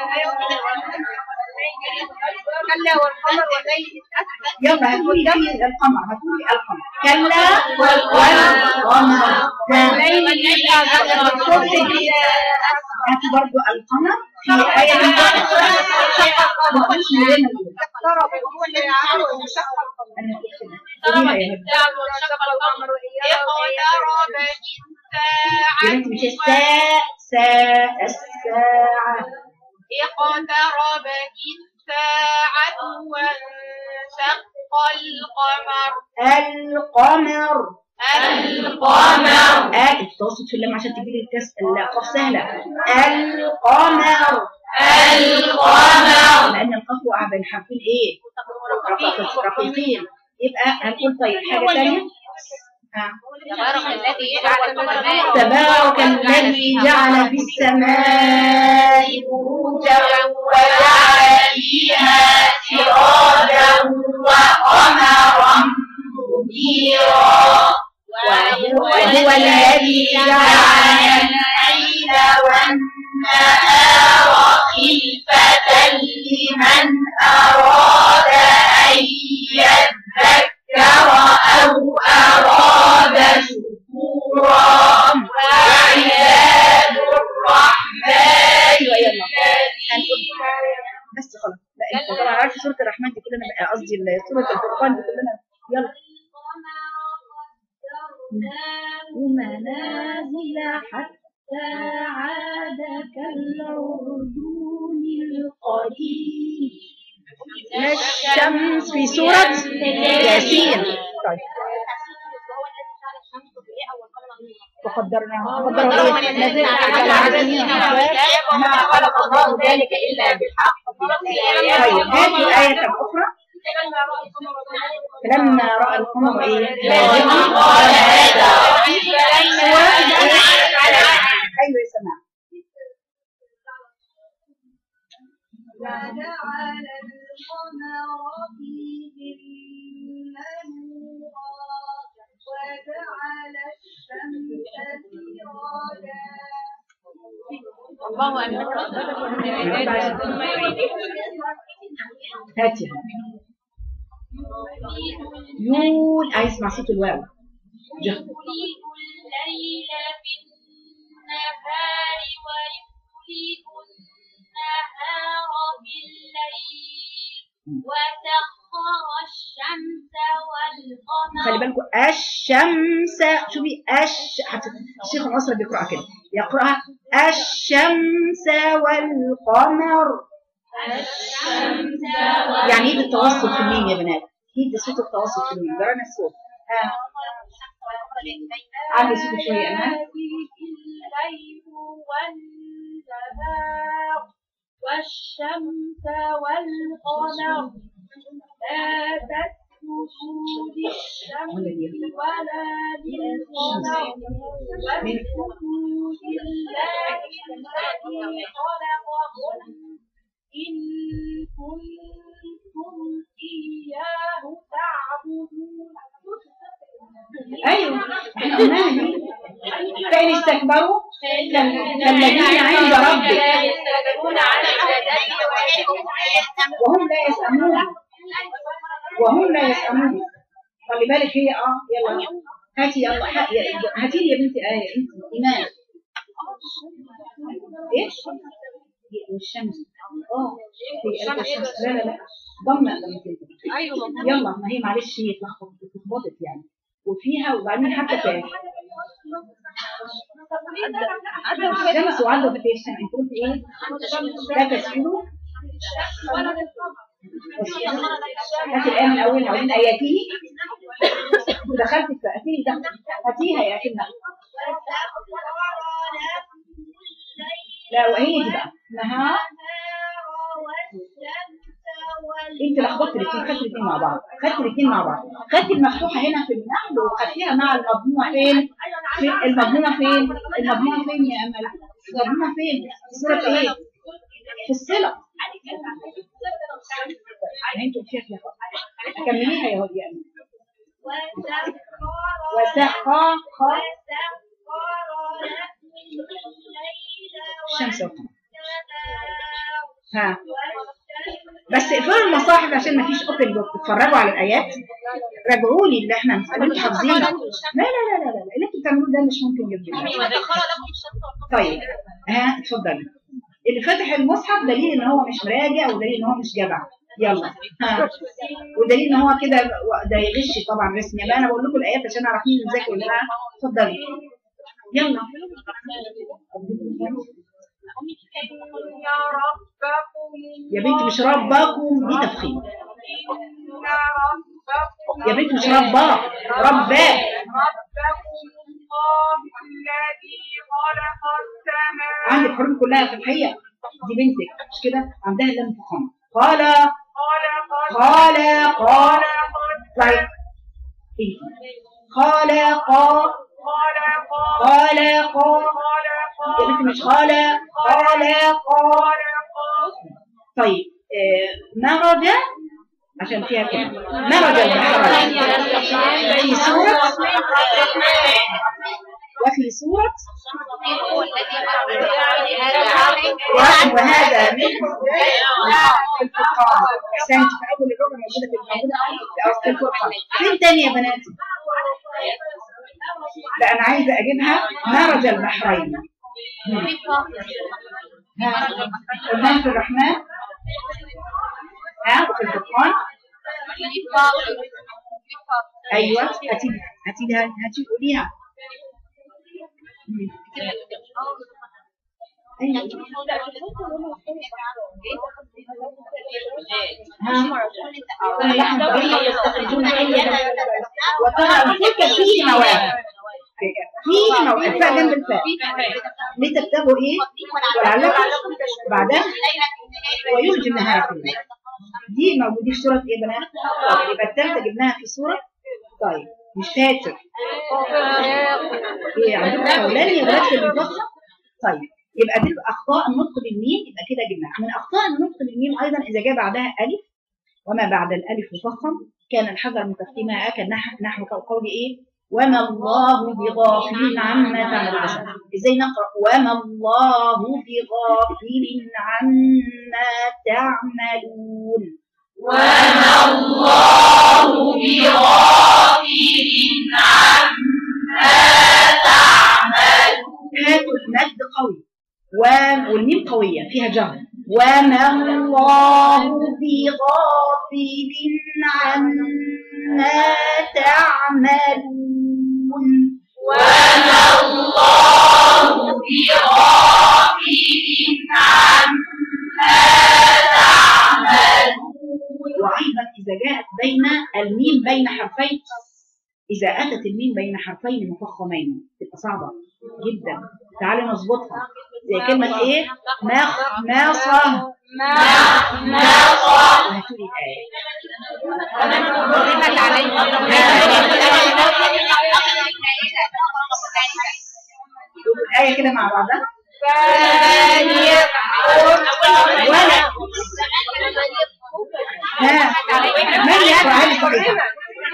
كلا والقمر والليل يلا هاتوا لي دي القمر هاتوا لي القمر كلا والقمر هاتوا برضو القمر في آية من ما قلتش من غير ما نقول. اقترب هو اللي يعمل وشق أنا قلت كده. قوليها يا هبة. يا بنت مش الساعة ساعة الساعة اقتربت الساعة وانشق القمر القمر القمر آه التوسط في اللام عشان تجيب الكاس القاف سهلة القمر القمر لأن القاف وقع بين حرفين إيه؟ رقيق- رقيقين يبقى هنقول طيب حاجة تانية آه. تبارك الذي جعل القمر تبارك الذي جعل في السماء بروجا وجعل فيها سراجا وقمرا منيرا وهو الذي جعل الليل والنهار خلفة لمن أراد أن يذكر أو أراد شكورا وعباد الرحمن بس خلاص لا انت طبعا عارف سوره الرحمن دي كلنا قصدي سوره الفرقان دي كلنا يلا ومنازل حتى عاد كالعرجون القديم الشمس في سورة ياسين طيب وقدرناها قدرنا ايه نزل على عددين ما خلق الله ذلك الا بالحق طيب هذه الآية الأخرى فلما رأى القمر ايه لازم قال هذا ايوه يا سماع وجعل القمر فيهن نورا وجعل الشمس سراجا الله أكبر هاتي يول عايز اسمع صوت الواو جه يولد الليل في النهار ويولد النهار في الليل وسخر الشمس والقمر خلي بالكم الشمس شوفي اش حتى الشيخ العصر بيقرأها كده يقرأها الشمس والقمر الشمس يعني ايه التوسط في الميم يا بنات ايه صوت التوسط في الميم جرى الصوت ها عامل صوت شويه انا الليل والنهار والشمس والقمر لا تسجدوا للشمس ولا للقمر واسجدوا لله الذي خلقهن إن كنتم إياه تعبدون ايوه احنا قلناها دي فان استكبروا كالذين عند ربك يستكبرون عن عبادته وهم لا يسأمون وهم لا يسأمون خلي بالك هي اه يلا هاتي يلا ها- يا- هاتي لي يا بنتي آية انت إيمان ايش؟ والشمس اه هي قالت الشمس لا لا لا ضمن ايوه يلا ما هي معلش هي اتلخبطت اتلخبطت يعني وفيها وبعدين حتى فات الشمس وعدوا في الشمس انت قلت ايه؟ لا تسجدوا هاتي الآية من أولها ومن آياته ودخلت في هاتي هاتيها يا كلمة لا وهي دي بقى نهار انت لخبطت الاثنين خدت الاثنين مع بعض خدت الاثنين مع بعض خدت المفتوحه هنا في النحل وخدتيها مع المضمومه فين؟ في المضمومه فين؟ المضمومه فين يا امل؟ المضمومه فين؟ في سوره ايه؟ في الصله يعني انتوا فيها فيها كمليها يا هدى يا امل وسخر الشمس والقمر ها بس اقفلوا المصاحف عشان ما فيش اوبن بوك تتفرجوا على الايات راجعوا لي اللي احنا اللي انتوا حافظينه لا لا لا لا لا اللي انتوا بتعملوه ده مش ممكن جدا طيب ها اتفضلي اللي فاتح المصحف دليل ان هو مش مراجع ودليل ان هو مش جدع يلا ها ودليل ان هو كده ده يغش طبعا رسم يبقى انا بقول لكم الايات عشان اعرف مين ذاكر ولا لا اتفضلي يلا يا بنت مش رباكم دي تفخيم يا بنت مش ربا ربا عندك الحروف كلها فتحية دي بنتك مش كده عندها لام فخامة قال قال قال طيب إيه؟ خلق خلق يا بنت مش خلق خلق طيب آه، مرج عشان فيها كده مرج البحرين في سورة وفي سورة وهذا من في الفرقان احسنت في اول الربع موجوده في موجوده في اصل الفرقان فين تاني يا بنات لا انا عايزه اجيبها مرج البحرين ها قلنا في الرحمن ها وفي الفرقان ايوه هاتي هاتي لها هاتي قوليها أيوة. ها نحن طريقة يستخرجون حية وترى الفلك فيه مواهب فيه مواهب الفاء جنب الفاء لتبتغوا ايه ولعلكم بعدها ويلجي النهار في الليل دي موجودة في سورة ايه يا بنات؟ طيب يبقى التالتة جبناها في سورة طيب مش فاكر ايه عندكم اولاني يا بنات في المفصل طيب يبقى دي اخطاء النطق بالميم يبقى كده جبناها من اخطاء النطق بالميم ايضا اذا جاء بعدها الف وما بعد الالف مفخم كان الحذر من تفخيمها كان نحو نحو قول ايه وما الله بغافل عما تعملون ازاي نقرا وما الله بغافل عما تعملون هاتوا المد قوي و- والميم قوية فيها جهر وما الله بغافل عما تعملون وأيضا إذا جاءت بين الميم بين حرفين إذا أتت الميم بين حرفين مفخمين تبقى صعبة جدا تعالوا نظبطها زي كلمة إيه؟ مخ ماصة هاتوا لي الآية قولوا الآية كده مع بعضها ولا ها من يقرأ هذه الصحيحة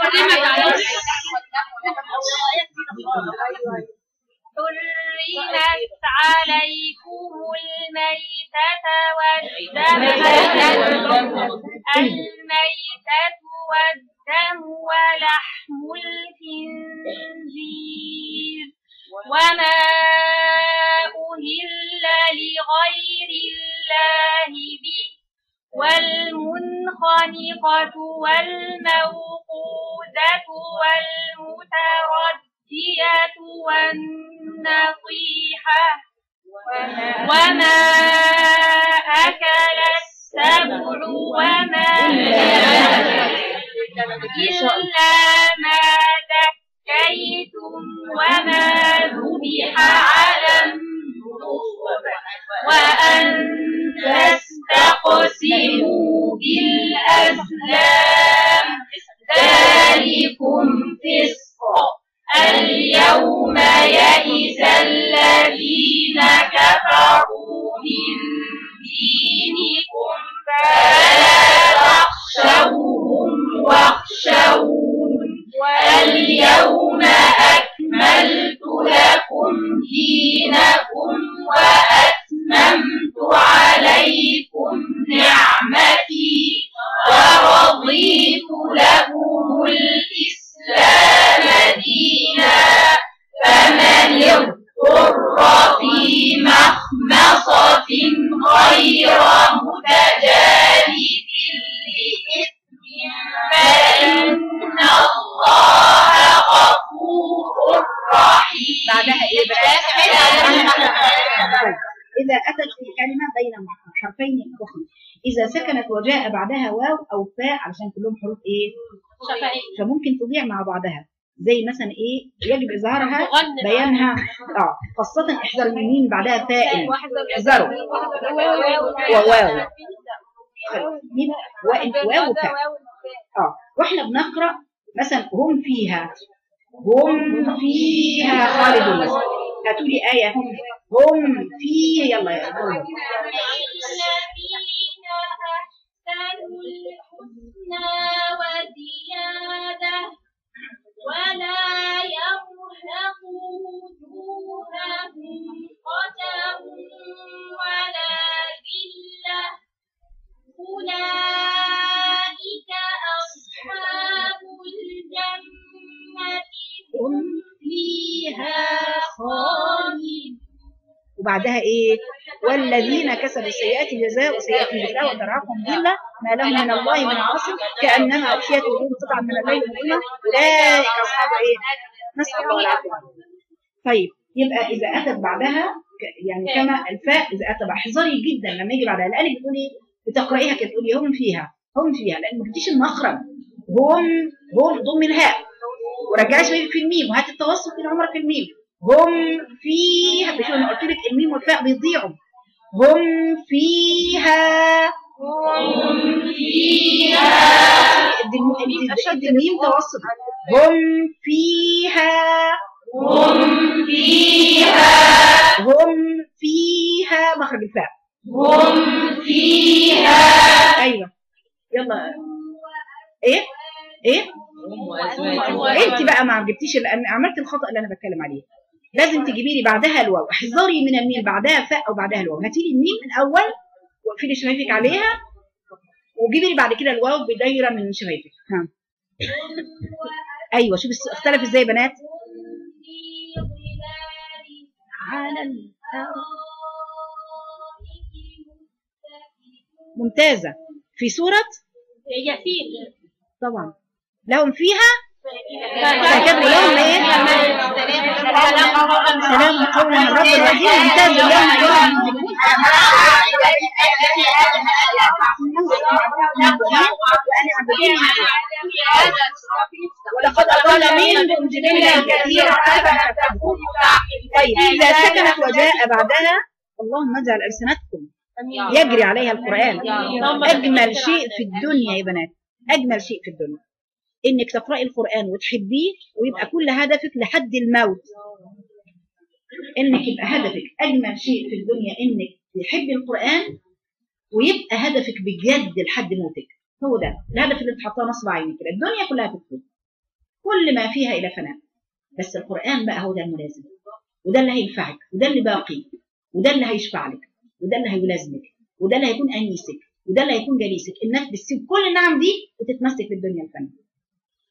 حرمت عليكم الميتة والدم الميتة والدم ولحم الخنزير وما أهل لغير الله به والمنخنقة والموقوذة والمتردية والنطيحة وما أكل السبع وما إلا ما ذكيتم وما ذبح على النصب وأن تستقسموا بالأزلام ذلكم فسق اليوم يئس الذين كفروا من دينكم فلا تخشوهم واخشون اليوم أكملت لكم دينكم وأتممت عليكم نعمتي ورضيت لكم الإسلام دينا فمن اضطر في مخمصة غير متجانف لإثم فإن الله غفور رحيم بعدها ايه بقى؟ إذا أتت في كلمة بين حرفين أخرى إذا سكنت وجاء بعدها واو أو فاء علشان كلهم حروف إيه؟ فممكن تضيع مع بعضها زي مثلا إيه؟ يجب إظهارها بيانها آه خاصة احذر الميم بعدها فاء احذروا وواو ميم وإن واو وفاء اه واحنا بنقرا مثلا هم فيها هم فيها خالدون مثلا هاتوا لي ايه هم هم فيها يلا يا هم. الذين أحسنوا الحسنى وزيادة ولا يرهق وجوههم قتر ولا ذلة أولئك أصحاب الجنة هم فيها خالدون وبعدها ايه والذين كسبوا السيئات جزاء سيئات مثلها وترهقهم ذله ما لهم من الله من عاصم كانما اغشيت وجوههم قطعا من الليل مظلمه اولئك اصحاب ايه نسال الله العافيه طيب يبقى اذا اتت بعدها ك- يعني كما الفاء اذا اتى بعد- احذري جدا لما يجي بعدها الالف بتقولي بتقرايها كده تقولي هم فيها هم فيها لان ما جبتيش المخرج هم هم ضم الهاء ورجعي شويه في الميم وهات التوسط في العمر في الميم هم فيها مش انا قلت لك الميم والفاء بيضيعوا هم فيها هم فيها ادي الم- ادي- ادي الميم توسط هم فيها هم فيها هم فيها مخرج الفاء هم فيها ايوه يلا ايه ايه انت بقى ما جبتيش لان عملت الخطا اللي انا بتكلم عليه لازم تجيبي لي بعدها الواو احذري من الميم بعدها فاء او بعدها الواو هاتي لي الميم الاول واقفلي شفايفك عليها وجيبي لي بعد كده الواو بدايره من شفايفك ها ايوه شوفي الس- اختلف ازاي يا بنات على الأرض. ممتازه في سوره ياسين طبعا لهم فيها فكتب لهم ايه سلام قولا من رب الرحيم ممتاز اليوم يوم ولقد أضل منكم جبلا كثيرا أفلا تكونوا طيب إذا سكنت وجاء بعدها اللهم اجعل ألسنتكم يجري عليها القرآن أجمل شيء في الدنيا يا بنات أجمل شيء في الدنيا إنك تقرأي القرآن وتحبيه ويبقى كل هدفك لحد الموت إنك يبقى هدفك أجمل شيء في الدنيا إنك تحبي القرآن ويبقى هدفك بجد لحد موتك هو ده الهدف اللي انت حاطاه نصب عينك كده الدنيا كلها تفوت كل ما فيها إلى فناء بس القرآن بقى هو ده الملازم وده اللي هينفعك وده اللي باقي وده اللي هيشفع لك وده اللي هيلازمك وده اللي هيكون أنيسك وده اللي هيكون جليسك الناس بتسيب كل النعم دي وتتمسك بالدنيا الفانية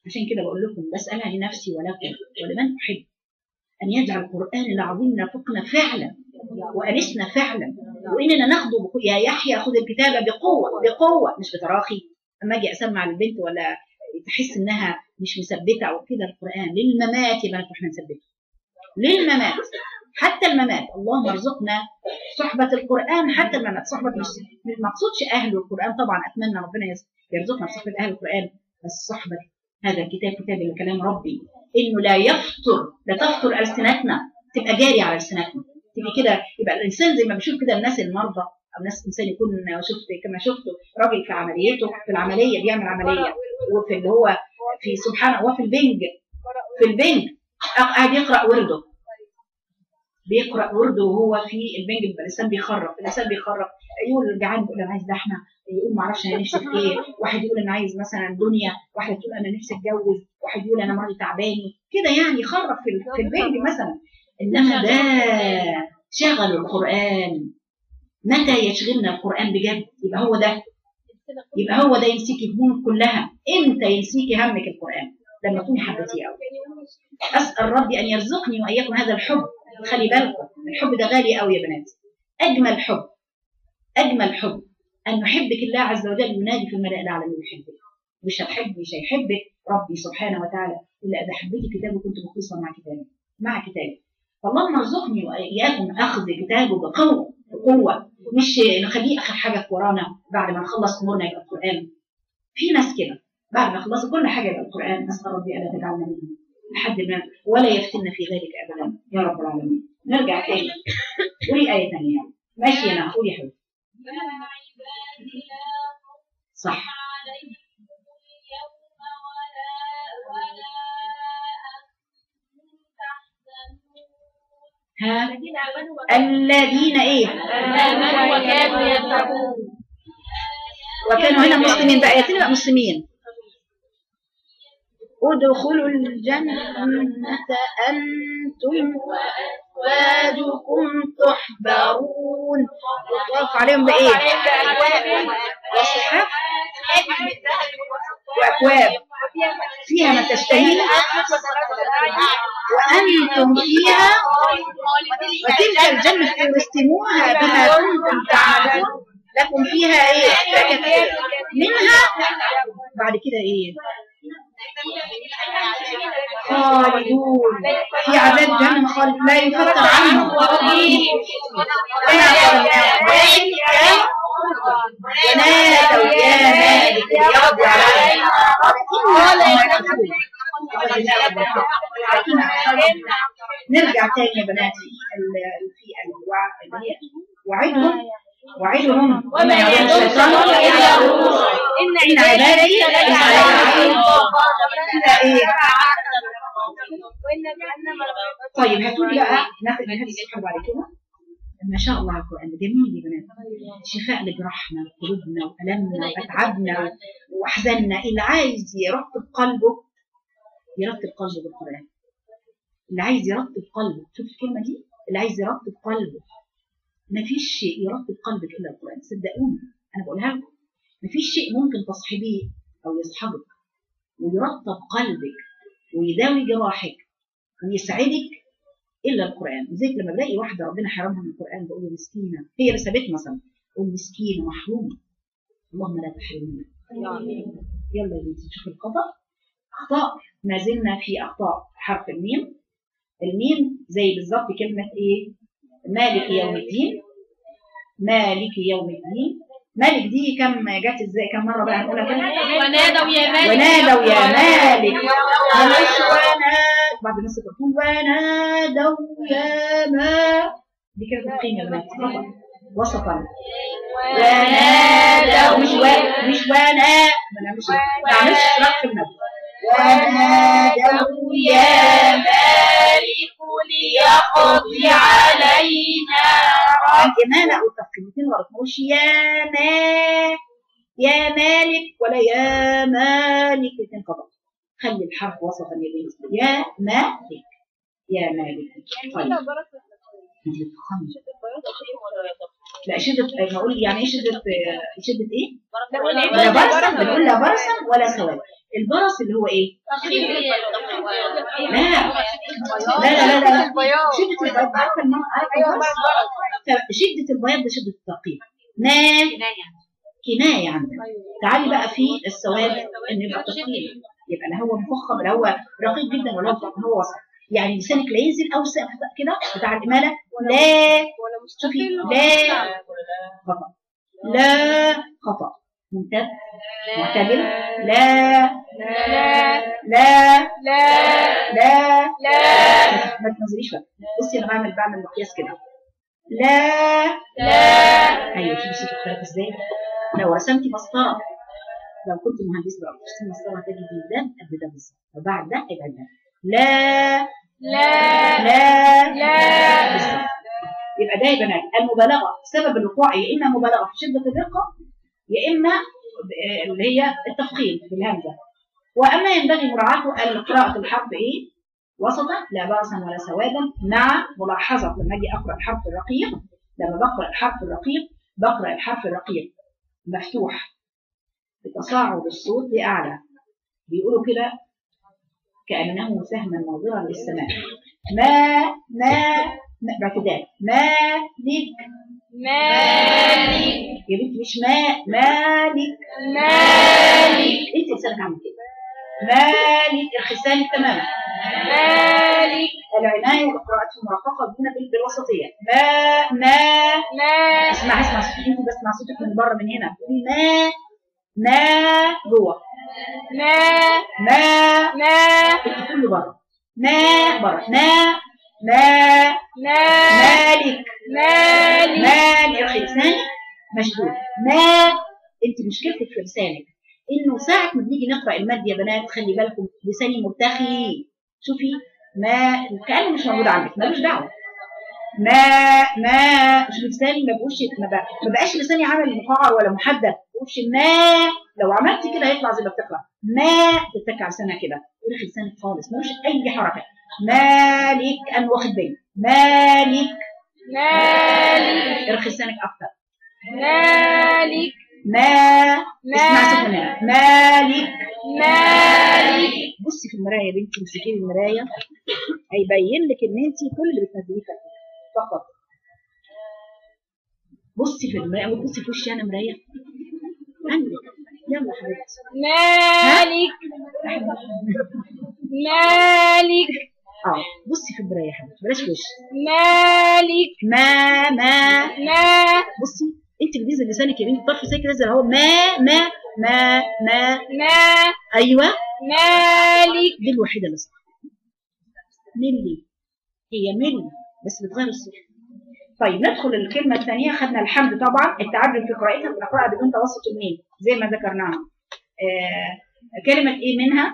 عشان كده بقول لكم بسألها لنفسي ولكم ولمن أحب أن يجعل القرآن العظيم نافقنا فعلا وأنسنا فعلا وإننا ناخده بقوة. يا يحيى خذ الكتابة بقوة بقوة مش بتراخي أما أجي أسمع للبنت ولا تحس إنها مش مثبتة أو كده القرآن للممات يا بنات إحنا نثبته للممات حتى الممات اللهم ارزقنا صحبة القرآن حتى الممات صحبة مش ما اقصدش أهل القرآن طبعا أتمنى ربنا يرزقنا بصحبة أهل القرآن بس صحبة هذا الكتاب كتاب كلام ربي إنه لا يفطر لا تفطر ألسنتنا تبقى جاري على ألسنتنا تبقى كده يبقى الإنسان زي ما بشوف كده الناس المرضى أو ناس إنسان يكون شفت كما شفته راجل في عمليته في العملية بيعمل عملية وفي اللي هو في سبحان الله في البنج في البنج قاعد يقرأ ورده بيقرا ورده وهو في البنج بيبقى الانسان بيخرف الانسان بيخرف يقول جعان يقول انا عايز لحمه يقول ما اعرفش انا نفسي في ايه واحد يقول انا عايز مثلا دنيا واحد تقول انا نفسي اتجوز واحد يقول انا مرضي تعباني كده يعني يخرف في, في البنج مثلا انما ده شغل القران متى يشغلنا القران بجد يبقى هو ده يبقى هو ده ينسيك همومك كلها امتى ينسيكي همك القران لما تكوني حبتيه قوي اسال ربي ان يرزقني واياكم هذا الحب خلي بالكم الحب ده غالي قوي يا بنات اجمل حب اجمل حب ان يحبك الله عز وجل ينادي في الملائكه الاعلى انه يحبك مش هتحب مش هيحبك ربي سبحانه وتعالى الا اذا حبيتي كتابه كنت مخلصه مع كتابه مع كتابه فاللهم ارزقني واياكم اخذ كتابه بقوه بقوه مش نخليه اخر حاجه في ورانا بعد ما نخلص امورنا يبقى القران في ناس كده بعد ما خلصوا كل حاجه يبقى القران نسال ربي الا تجعلنا منهم لحد ما ولا يفتن في ذلك ابدا يا رب العالمين نرجع تاني قولي آية تانية ماشي أنا قولي يا حبيبي صح ها الذين ايه آمنوا وكانوا يتقون وكانوا هنا مسلمين بقى يتم بقى مسلمين ادخلوا الجنة أنتم وأزواجكم تحبرون وطاف عليهم بإيه؟ وصحف وأكواب فيها ما تشتهيه وأنتم فيها وتلك الجنة أورثتموها بما كنتم تعملون لكم فيها إيه؟ فاكهة منها بعد كده إيه؟ خالدون في عذاب جهنم خالد لا يفتر عنهم ونادوا يا مالك ليقضي علينا نرجع تاني يا بنات في ال- في الوعد اللي هي وعدهم وعدهم وما يعد الشيطان الا غرورا ان عبادي ليس عليهم كده ايه طيب هاتوا لي بقى ناخد من هذه الصفحه بعد كده ما شاء الله على القران ده جميل يا بنات شفاء لجراحنا وقلوبنا والامنا واتعابنا واحزاننا اللي عايز يرطب قلبه يرطب قلبه بالقران اللي عايز يرطب قلبه شوف الكلمه دي اللي عايز يرطب قلبه ما فيش شيء يرطب قلبك الا القران صدقوني انا بقولها لكم ما فيش شيء ممكن تصحبيه او يصحبك ويرطب قلبك ويداوي جراحك ويسعدك الا القران زي لما بلاقي واحده ربنا حرمها من القران بقول له مسكينه هي اللي سابته مثلا اقول مسكينه محرومه اللهم لا تحرمنا يلا يا بنتي شوف الخطا اخطاء ما زلنا في اخطاء حرف الميم الميم زي بالظبط كلمه ايه مالك يوم الدين مالك يوم الدين مالك دي كم جت ازاي كم مره بقى هنقولها كده ونادوا يا مالك ونادوا يا مالك معلش ونادوا بعد الناس تقول ونادوا يا مالك دي كده القيمه يا بنات خطا وسطا ونادوا مش و... مش ونا ما نعملش ما نعملش اشراك في المد ونادوا يا مالك ليقضي علينا الإمامة أو التفخيمتين غلط ما قولش يا ما يا مالك ولا يا مالك الاثنين غلط خلي الحرف وسطا يا بنتي يا مالك يا مالك طيب لا شدة نقول يعني ايه شدة شدة ايه؟ لا ولا برصا بنقول لا برصا ولا سواد البرص اللي هو ايه؟ لا لا لا لا, لا. شدة البياض عارفة ان عارفة البرص شدة البياض ده شدة التقييم ما كناية عندنا تعالي بقى في السواد ان يبقى تقييم يبقى لا هو مفخم لا هو رقيق جدا ولا هو هو وسط يعني لسانك لا ينزل او سقف كده بتاع الاماله لا شوفي لا خطا لا خطا ممتاز معتدل لا لا لا لا لا لا ما تنزليش بقى بصي انا بعمل بعمل مقياس كده لا لا ايوه شوفي صوتك اختلف ازاي لو رسمتي مسطره لو كنت مهندس بقى ترسمي مسطره تجدي ده قد ده بالظبط وبعد ده يبقى ده لا لا لا لا بالظبط يبقى ده يا بنات المبالغه سبب الوقوع يا اما مبالغه في شده الرقه يا اما آه، اللي هي التفخيم في الهمزه واما ينبغي مراعاه ان قراءه الحرف ايه وسطا لا بأسا ولا سوادا مع ملاحظه لما اجي اقرا الحرف الرقيق لما بقرا الحرف الرقيق بقرا الحرف الرقيق مفتوح بتصاعد الصوت لاعلى بيقولوا كده كانه سهما ناظرا للسماء ما ما ما- باعتدال مالك مالك يا بنتي مش ما مالك مالك انت لسانك عامل كده مالك الخسان تماما مالك العنايه والقراءات المرفقه دون بال- بالوسطيه ما ما ما اسمع اسمع صوتك انت بسمع صوتك من بره من هنا تقولي ما ما جوه ما ما ما انت كله بره ما بره ما ما ما مالك مالك مال الخلسان مشدود ما انت مشكلتك في لسانك انه ساعه ما بنيجي نقرا المد يا بنات خلي بالكم لساني مرتخي شوفي ما كانه مش موجود عندك ملوش دعوه ما ما مش لساني ما بقولش ما, بقى ما بقاش لساني عامل مقعر ولا محدد ما بقولش ما لو عملت كده هيطلع زي ما بتقرا ما تتك على لسانها كده ارخي لسانك خالص ملوش اي حركه مالك انا واخد بالي مالك مالك ارخي لسانك اكتر مالك ما ما- اسمع صوت من هنا مالك مالك بصي في المرايه يا بنتي امسكي لي المرايه هيبين لك ان انت كل اللي بتنزليه فاتك فقط بصي في المرايه بصي في وشي انا مرايه عندك يلا حبيبتي مالك مالك اه بصي في المرايه يا حبيبتي بلاش في وشي مالك ما ما ما بصي انت اللي بينزل لسانك يا بنتي طرف لسانك نزل اهو ما ما ما ما ما ايوه مالك دي الوحيده اللي صح ملي هي ملي بس بتغير الصوت طيب ندخل الكلمة الثانية خدنا الحمد طبعا التعدل في قراءتها بنقرأها بدون توسط الميم زي ما ذكرناها آه كلمة ايه منها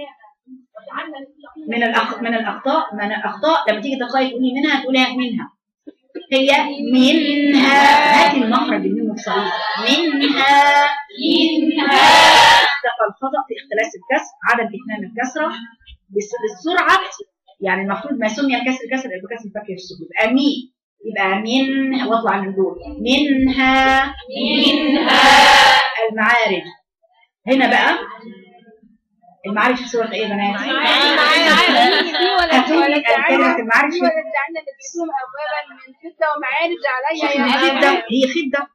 من الأخ... من الأخطاء من الأخطاء لما تيجي تقرأي تقولي منها تقولي منها هي منها هاتي المخرج الميم الصغير منها منها تقى الخطأ في اختلاس الكسر عدم إتمام الكسرة بس- بالسرعة يعني المفروض ما سمي الكسر كسر يبقى كسر فكر السكون يبقى مي يبقى من واطلع من دول منها منها المعارج هنا بقى المعارج في سورة ايه يا بنات؟ هاتوا لي كلمة المعارج في ولا جعلنا لبيوتهم ابوابا من فضه ومعارج عليها شوفي يا فضة هي فضة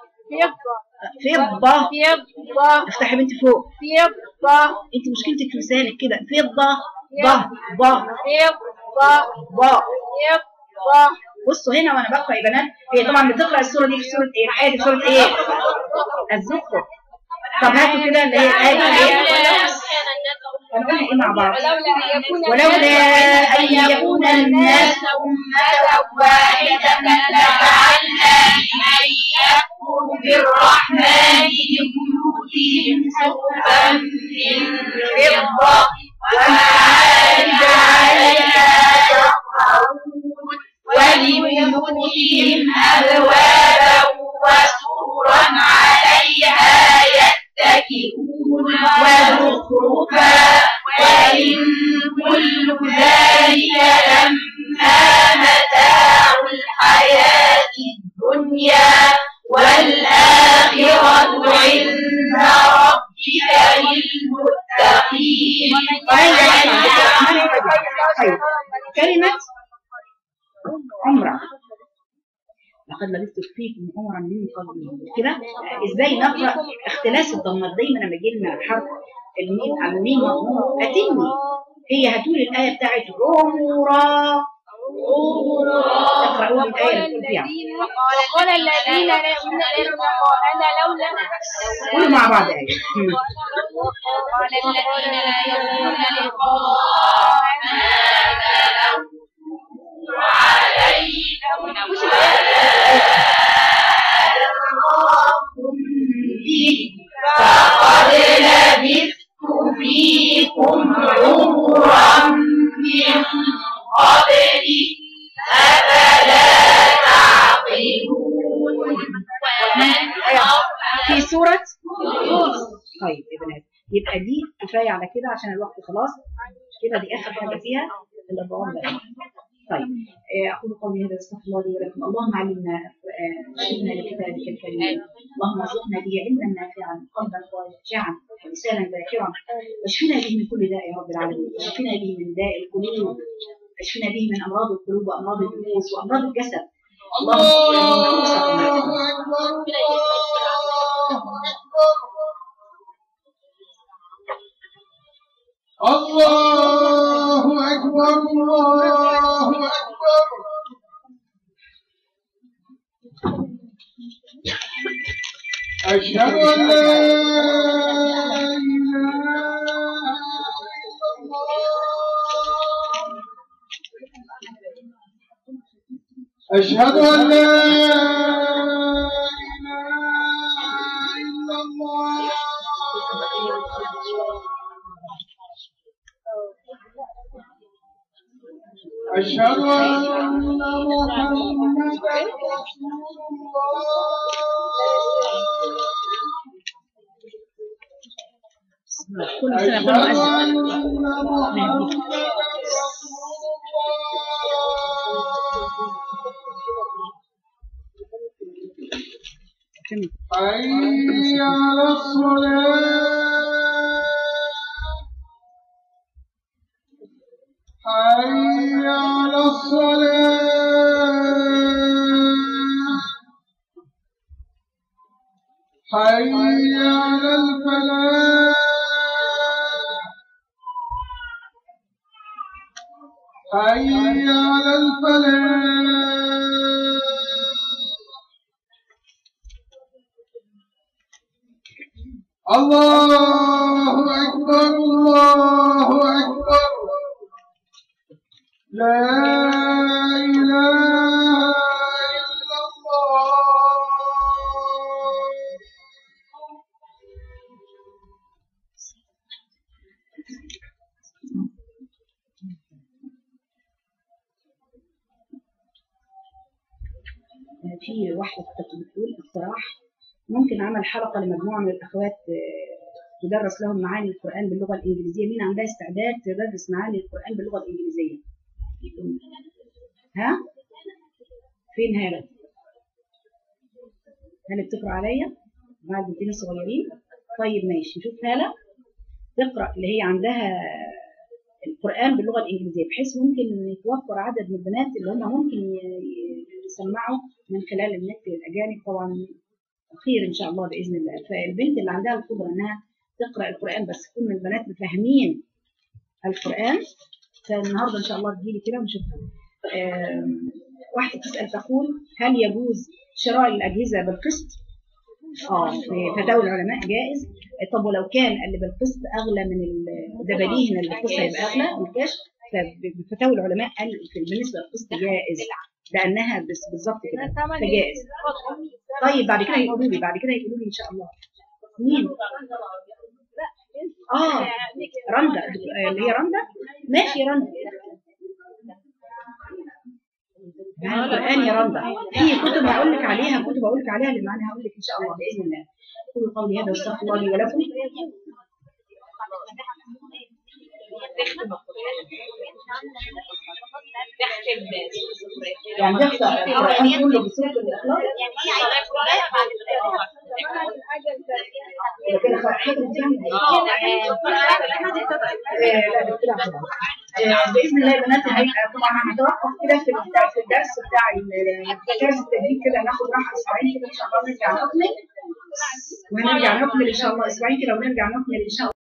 فضه فضة فضه افتحي بنتي فوق فضه انت مشكلتك في لسانك كده فضة ضه ضه فضه ضاء فضه بصوا هنا وانا بقرا يا بنات هي طبعا بتقرا السوره دي في سوره ايه الايه دي في سوره ايه الزخرف طب هاتوا كده اللي هي الايه اللي هي هنقولها ايه مع بعض ولولا ان يكون ولولا ان يكون الناس امه واحده لجعلنا لمن يكفر بالرحمن لبيوتهم سقفا من فضه ومعارج عليها يظهرون ولبيوتهم أبوابا وسررا عليها يتكئون وزخرفا وإن كل ذلك لما متاع الحياة الدنيا طيب كلمة عمرة لقد لبثت فيكم عمرا من قبل كده آه، ازاي نقرا اختلاس الضمات دايما لما يجي لنا حرف الميم على الميم مضموم اتمي هي هتقول الايه بتاعت عمرا اقرأوا لي الايه اللي فيها وقال الذين لا يؤمنون بالقرآن لولا قولوا مع بعض ايه مم. وقال الذين لا يؤمنون بالقرآن فقد لبثت فيكم عمرا من قبل أفلا تعقلون في سورة طيب يا بنات يبقى دي كفاية على كده عشان الوقت خلاص كده دي آخر حاجة فيها اللي الضوابط ده طيب آه، أقول قولي هذا استغفر الله لي ولكم اللهم علمنا آه، شئنا لكتابك الكريم اللهم ارزقنا به علما نافعا قلبا خاشعا ولسانا ذاكرا واشفنا به من كل داء يا رب العالمين واشفنا به من داء القلوب اشفنا به من امراض القلوب وامراض النفوس وامراض الجسد اللهم اغفر لنا نفوسنا الله أكبر الله أكبر أشهد أن لا إله إلا الله أشهد أن لا إله إلا الله أشهد أن محمدا رسول الله كل أشهد سنة أن كل مؤذن محمدا كمل. حي على الصلاة حي على الصلاة حي على الفلاح حي على الفلاح الله أكبر الله أكبر لا إله إلا الله في واحدة كانت بتقول اقتراح ممكن عمل حلقة لمجموعة من الأخوات آه، تدرس لهم معاني القرآن باللغة الإنجليزية مين عندها استعداد تدرس معاني القرآن باللغة الإنجليزية ها فين هالة هالة بتقرأ عليا مع البنتين الصغيرين طيب ماشي نشوف هالة تقرأ اللي هي عندها القرآن باللغة الإنجليزية بحيث ممكن يتوفر عدد من البنات اللي هم ممكن ي- ي- يسمعوا من خلال النت للأجانب طبعا خير إن شاء الله بإذن الله فالبنت اللي عندها القدرة إنها تقرأ القرآن بس تكون من البنات فاهمين القرآن فالنهاردة إن شاء الله تجيلي كده ونشوفها آم، واحدة تسأل تقول هل يجوز شراء الأجهزة بالقسط؟ اه في فتاوى العلماء جائز طب ولو كان اللي بالقسط اغلى من ال- ده بديهي ان القسط هيبقى اغلى من الكاش ففتاوى العلماء قال في بالنسبه للقسط جائز لانها بس بالظبط كده فجائز طيب بعد كده هيقولوا لي بعد كده هيقولوا لي ان شاء الله مين؟ اه رندا آه، اللي هي رندا ماشي يا رندا يعني القرآن يا رندا في كتب هقول لك عليها كتب هقول لك عليها اللي معانا هقول لك ان شاء الله باذن الله كل قولي هذا واستغفر الله لي ولكم يعني تقرا القرآن كله بسورة الإخلاص إذا كان حاجة يعني آه، لا ده كده عشان آه، باذن الله يا بنات هيبقى طبعا هنتوقف كده في البتاع- في الدرس بتاع ال- درس التدريب كده ناخد راحه اسبوعين كده ان شاء الله نرجع نكمل ونرجع نكمل ان شاء الله اسبوعين كده ونرجع نكمل ان شاء الله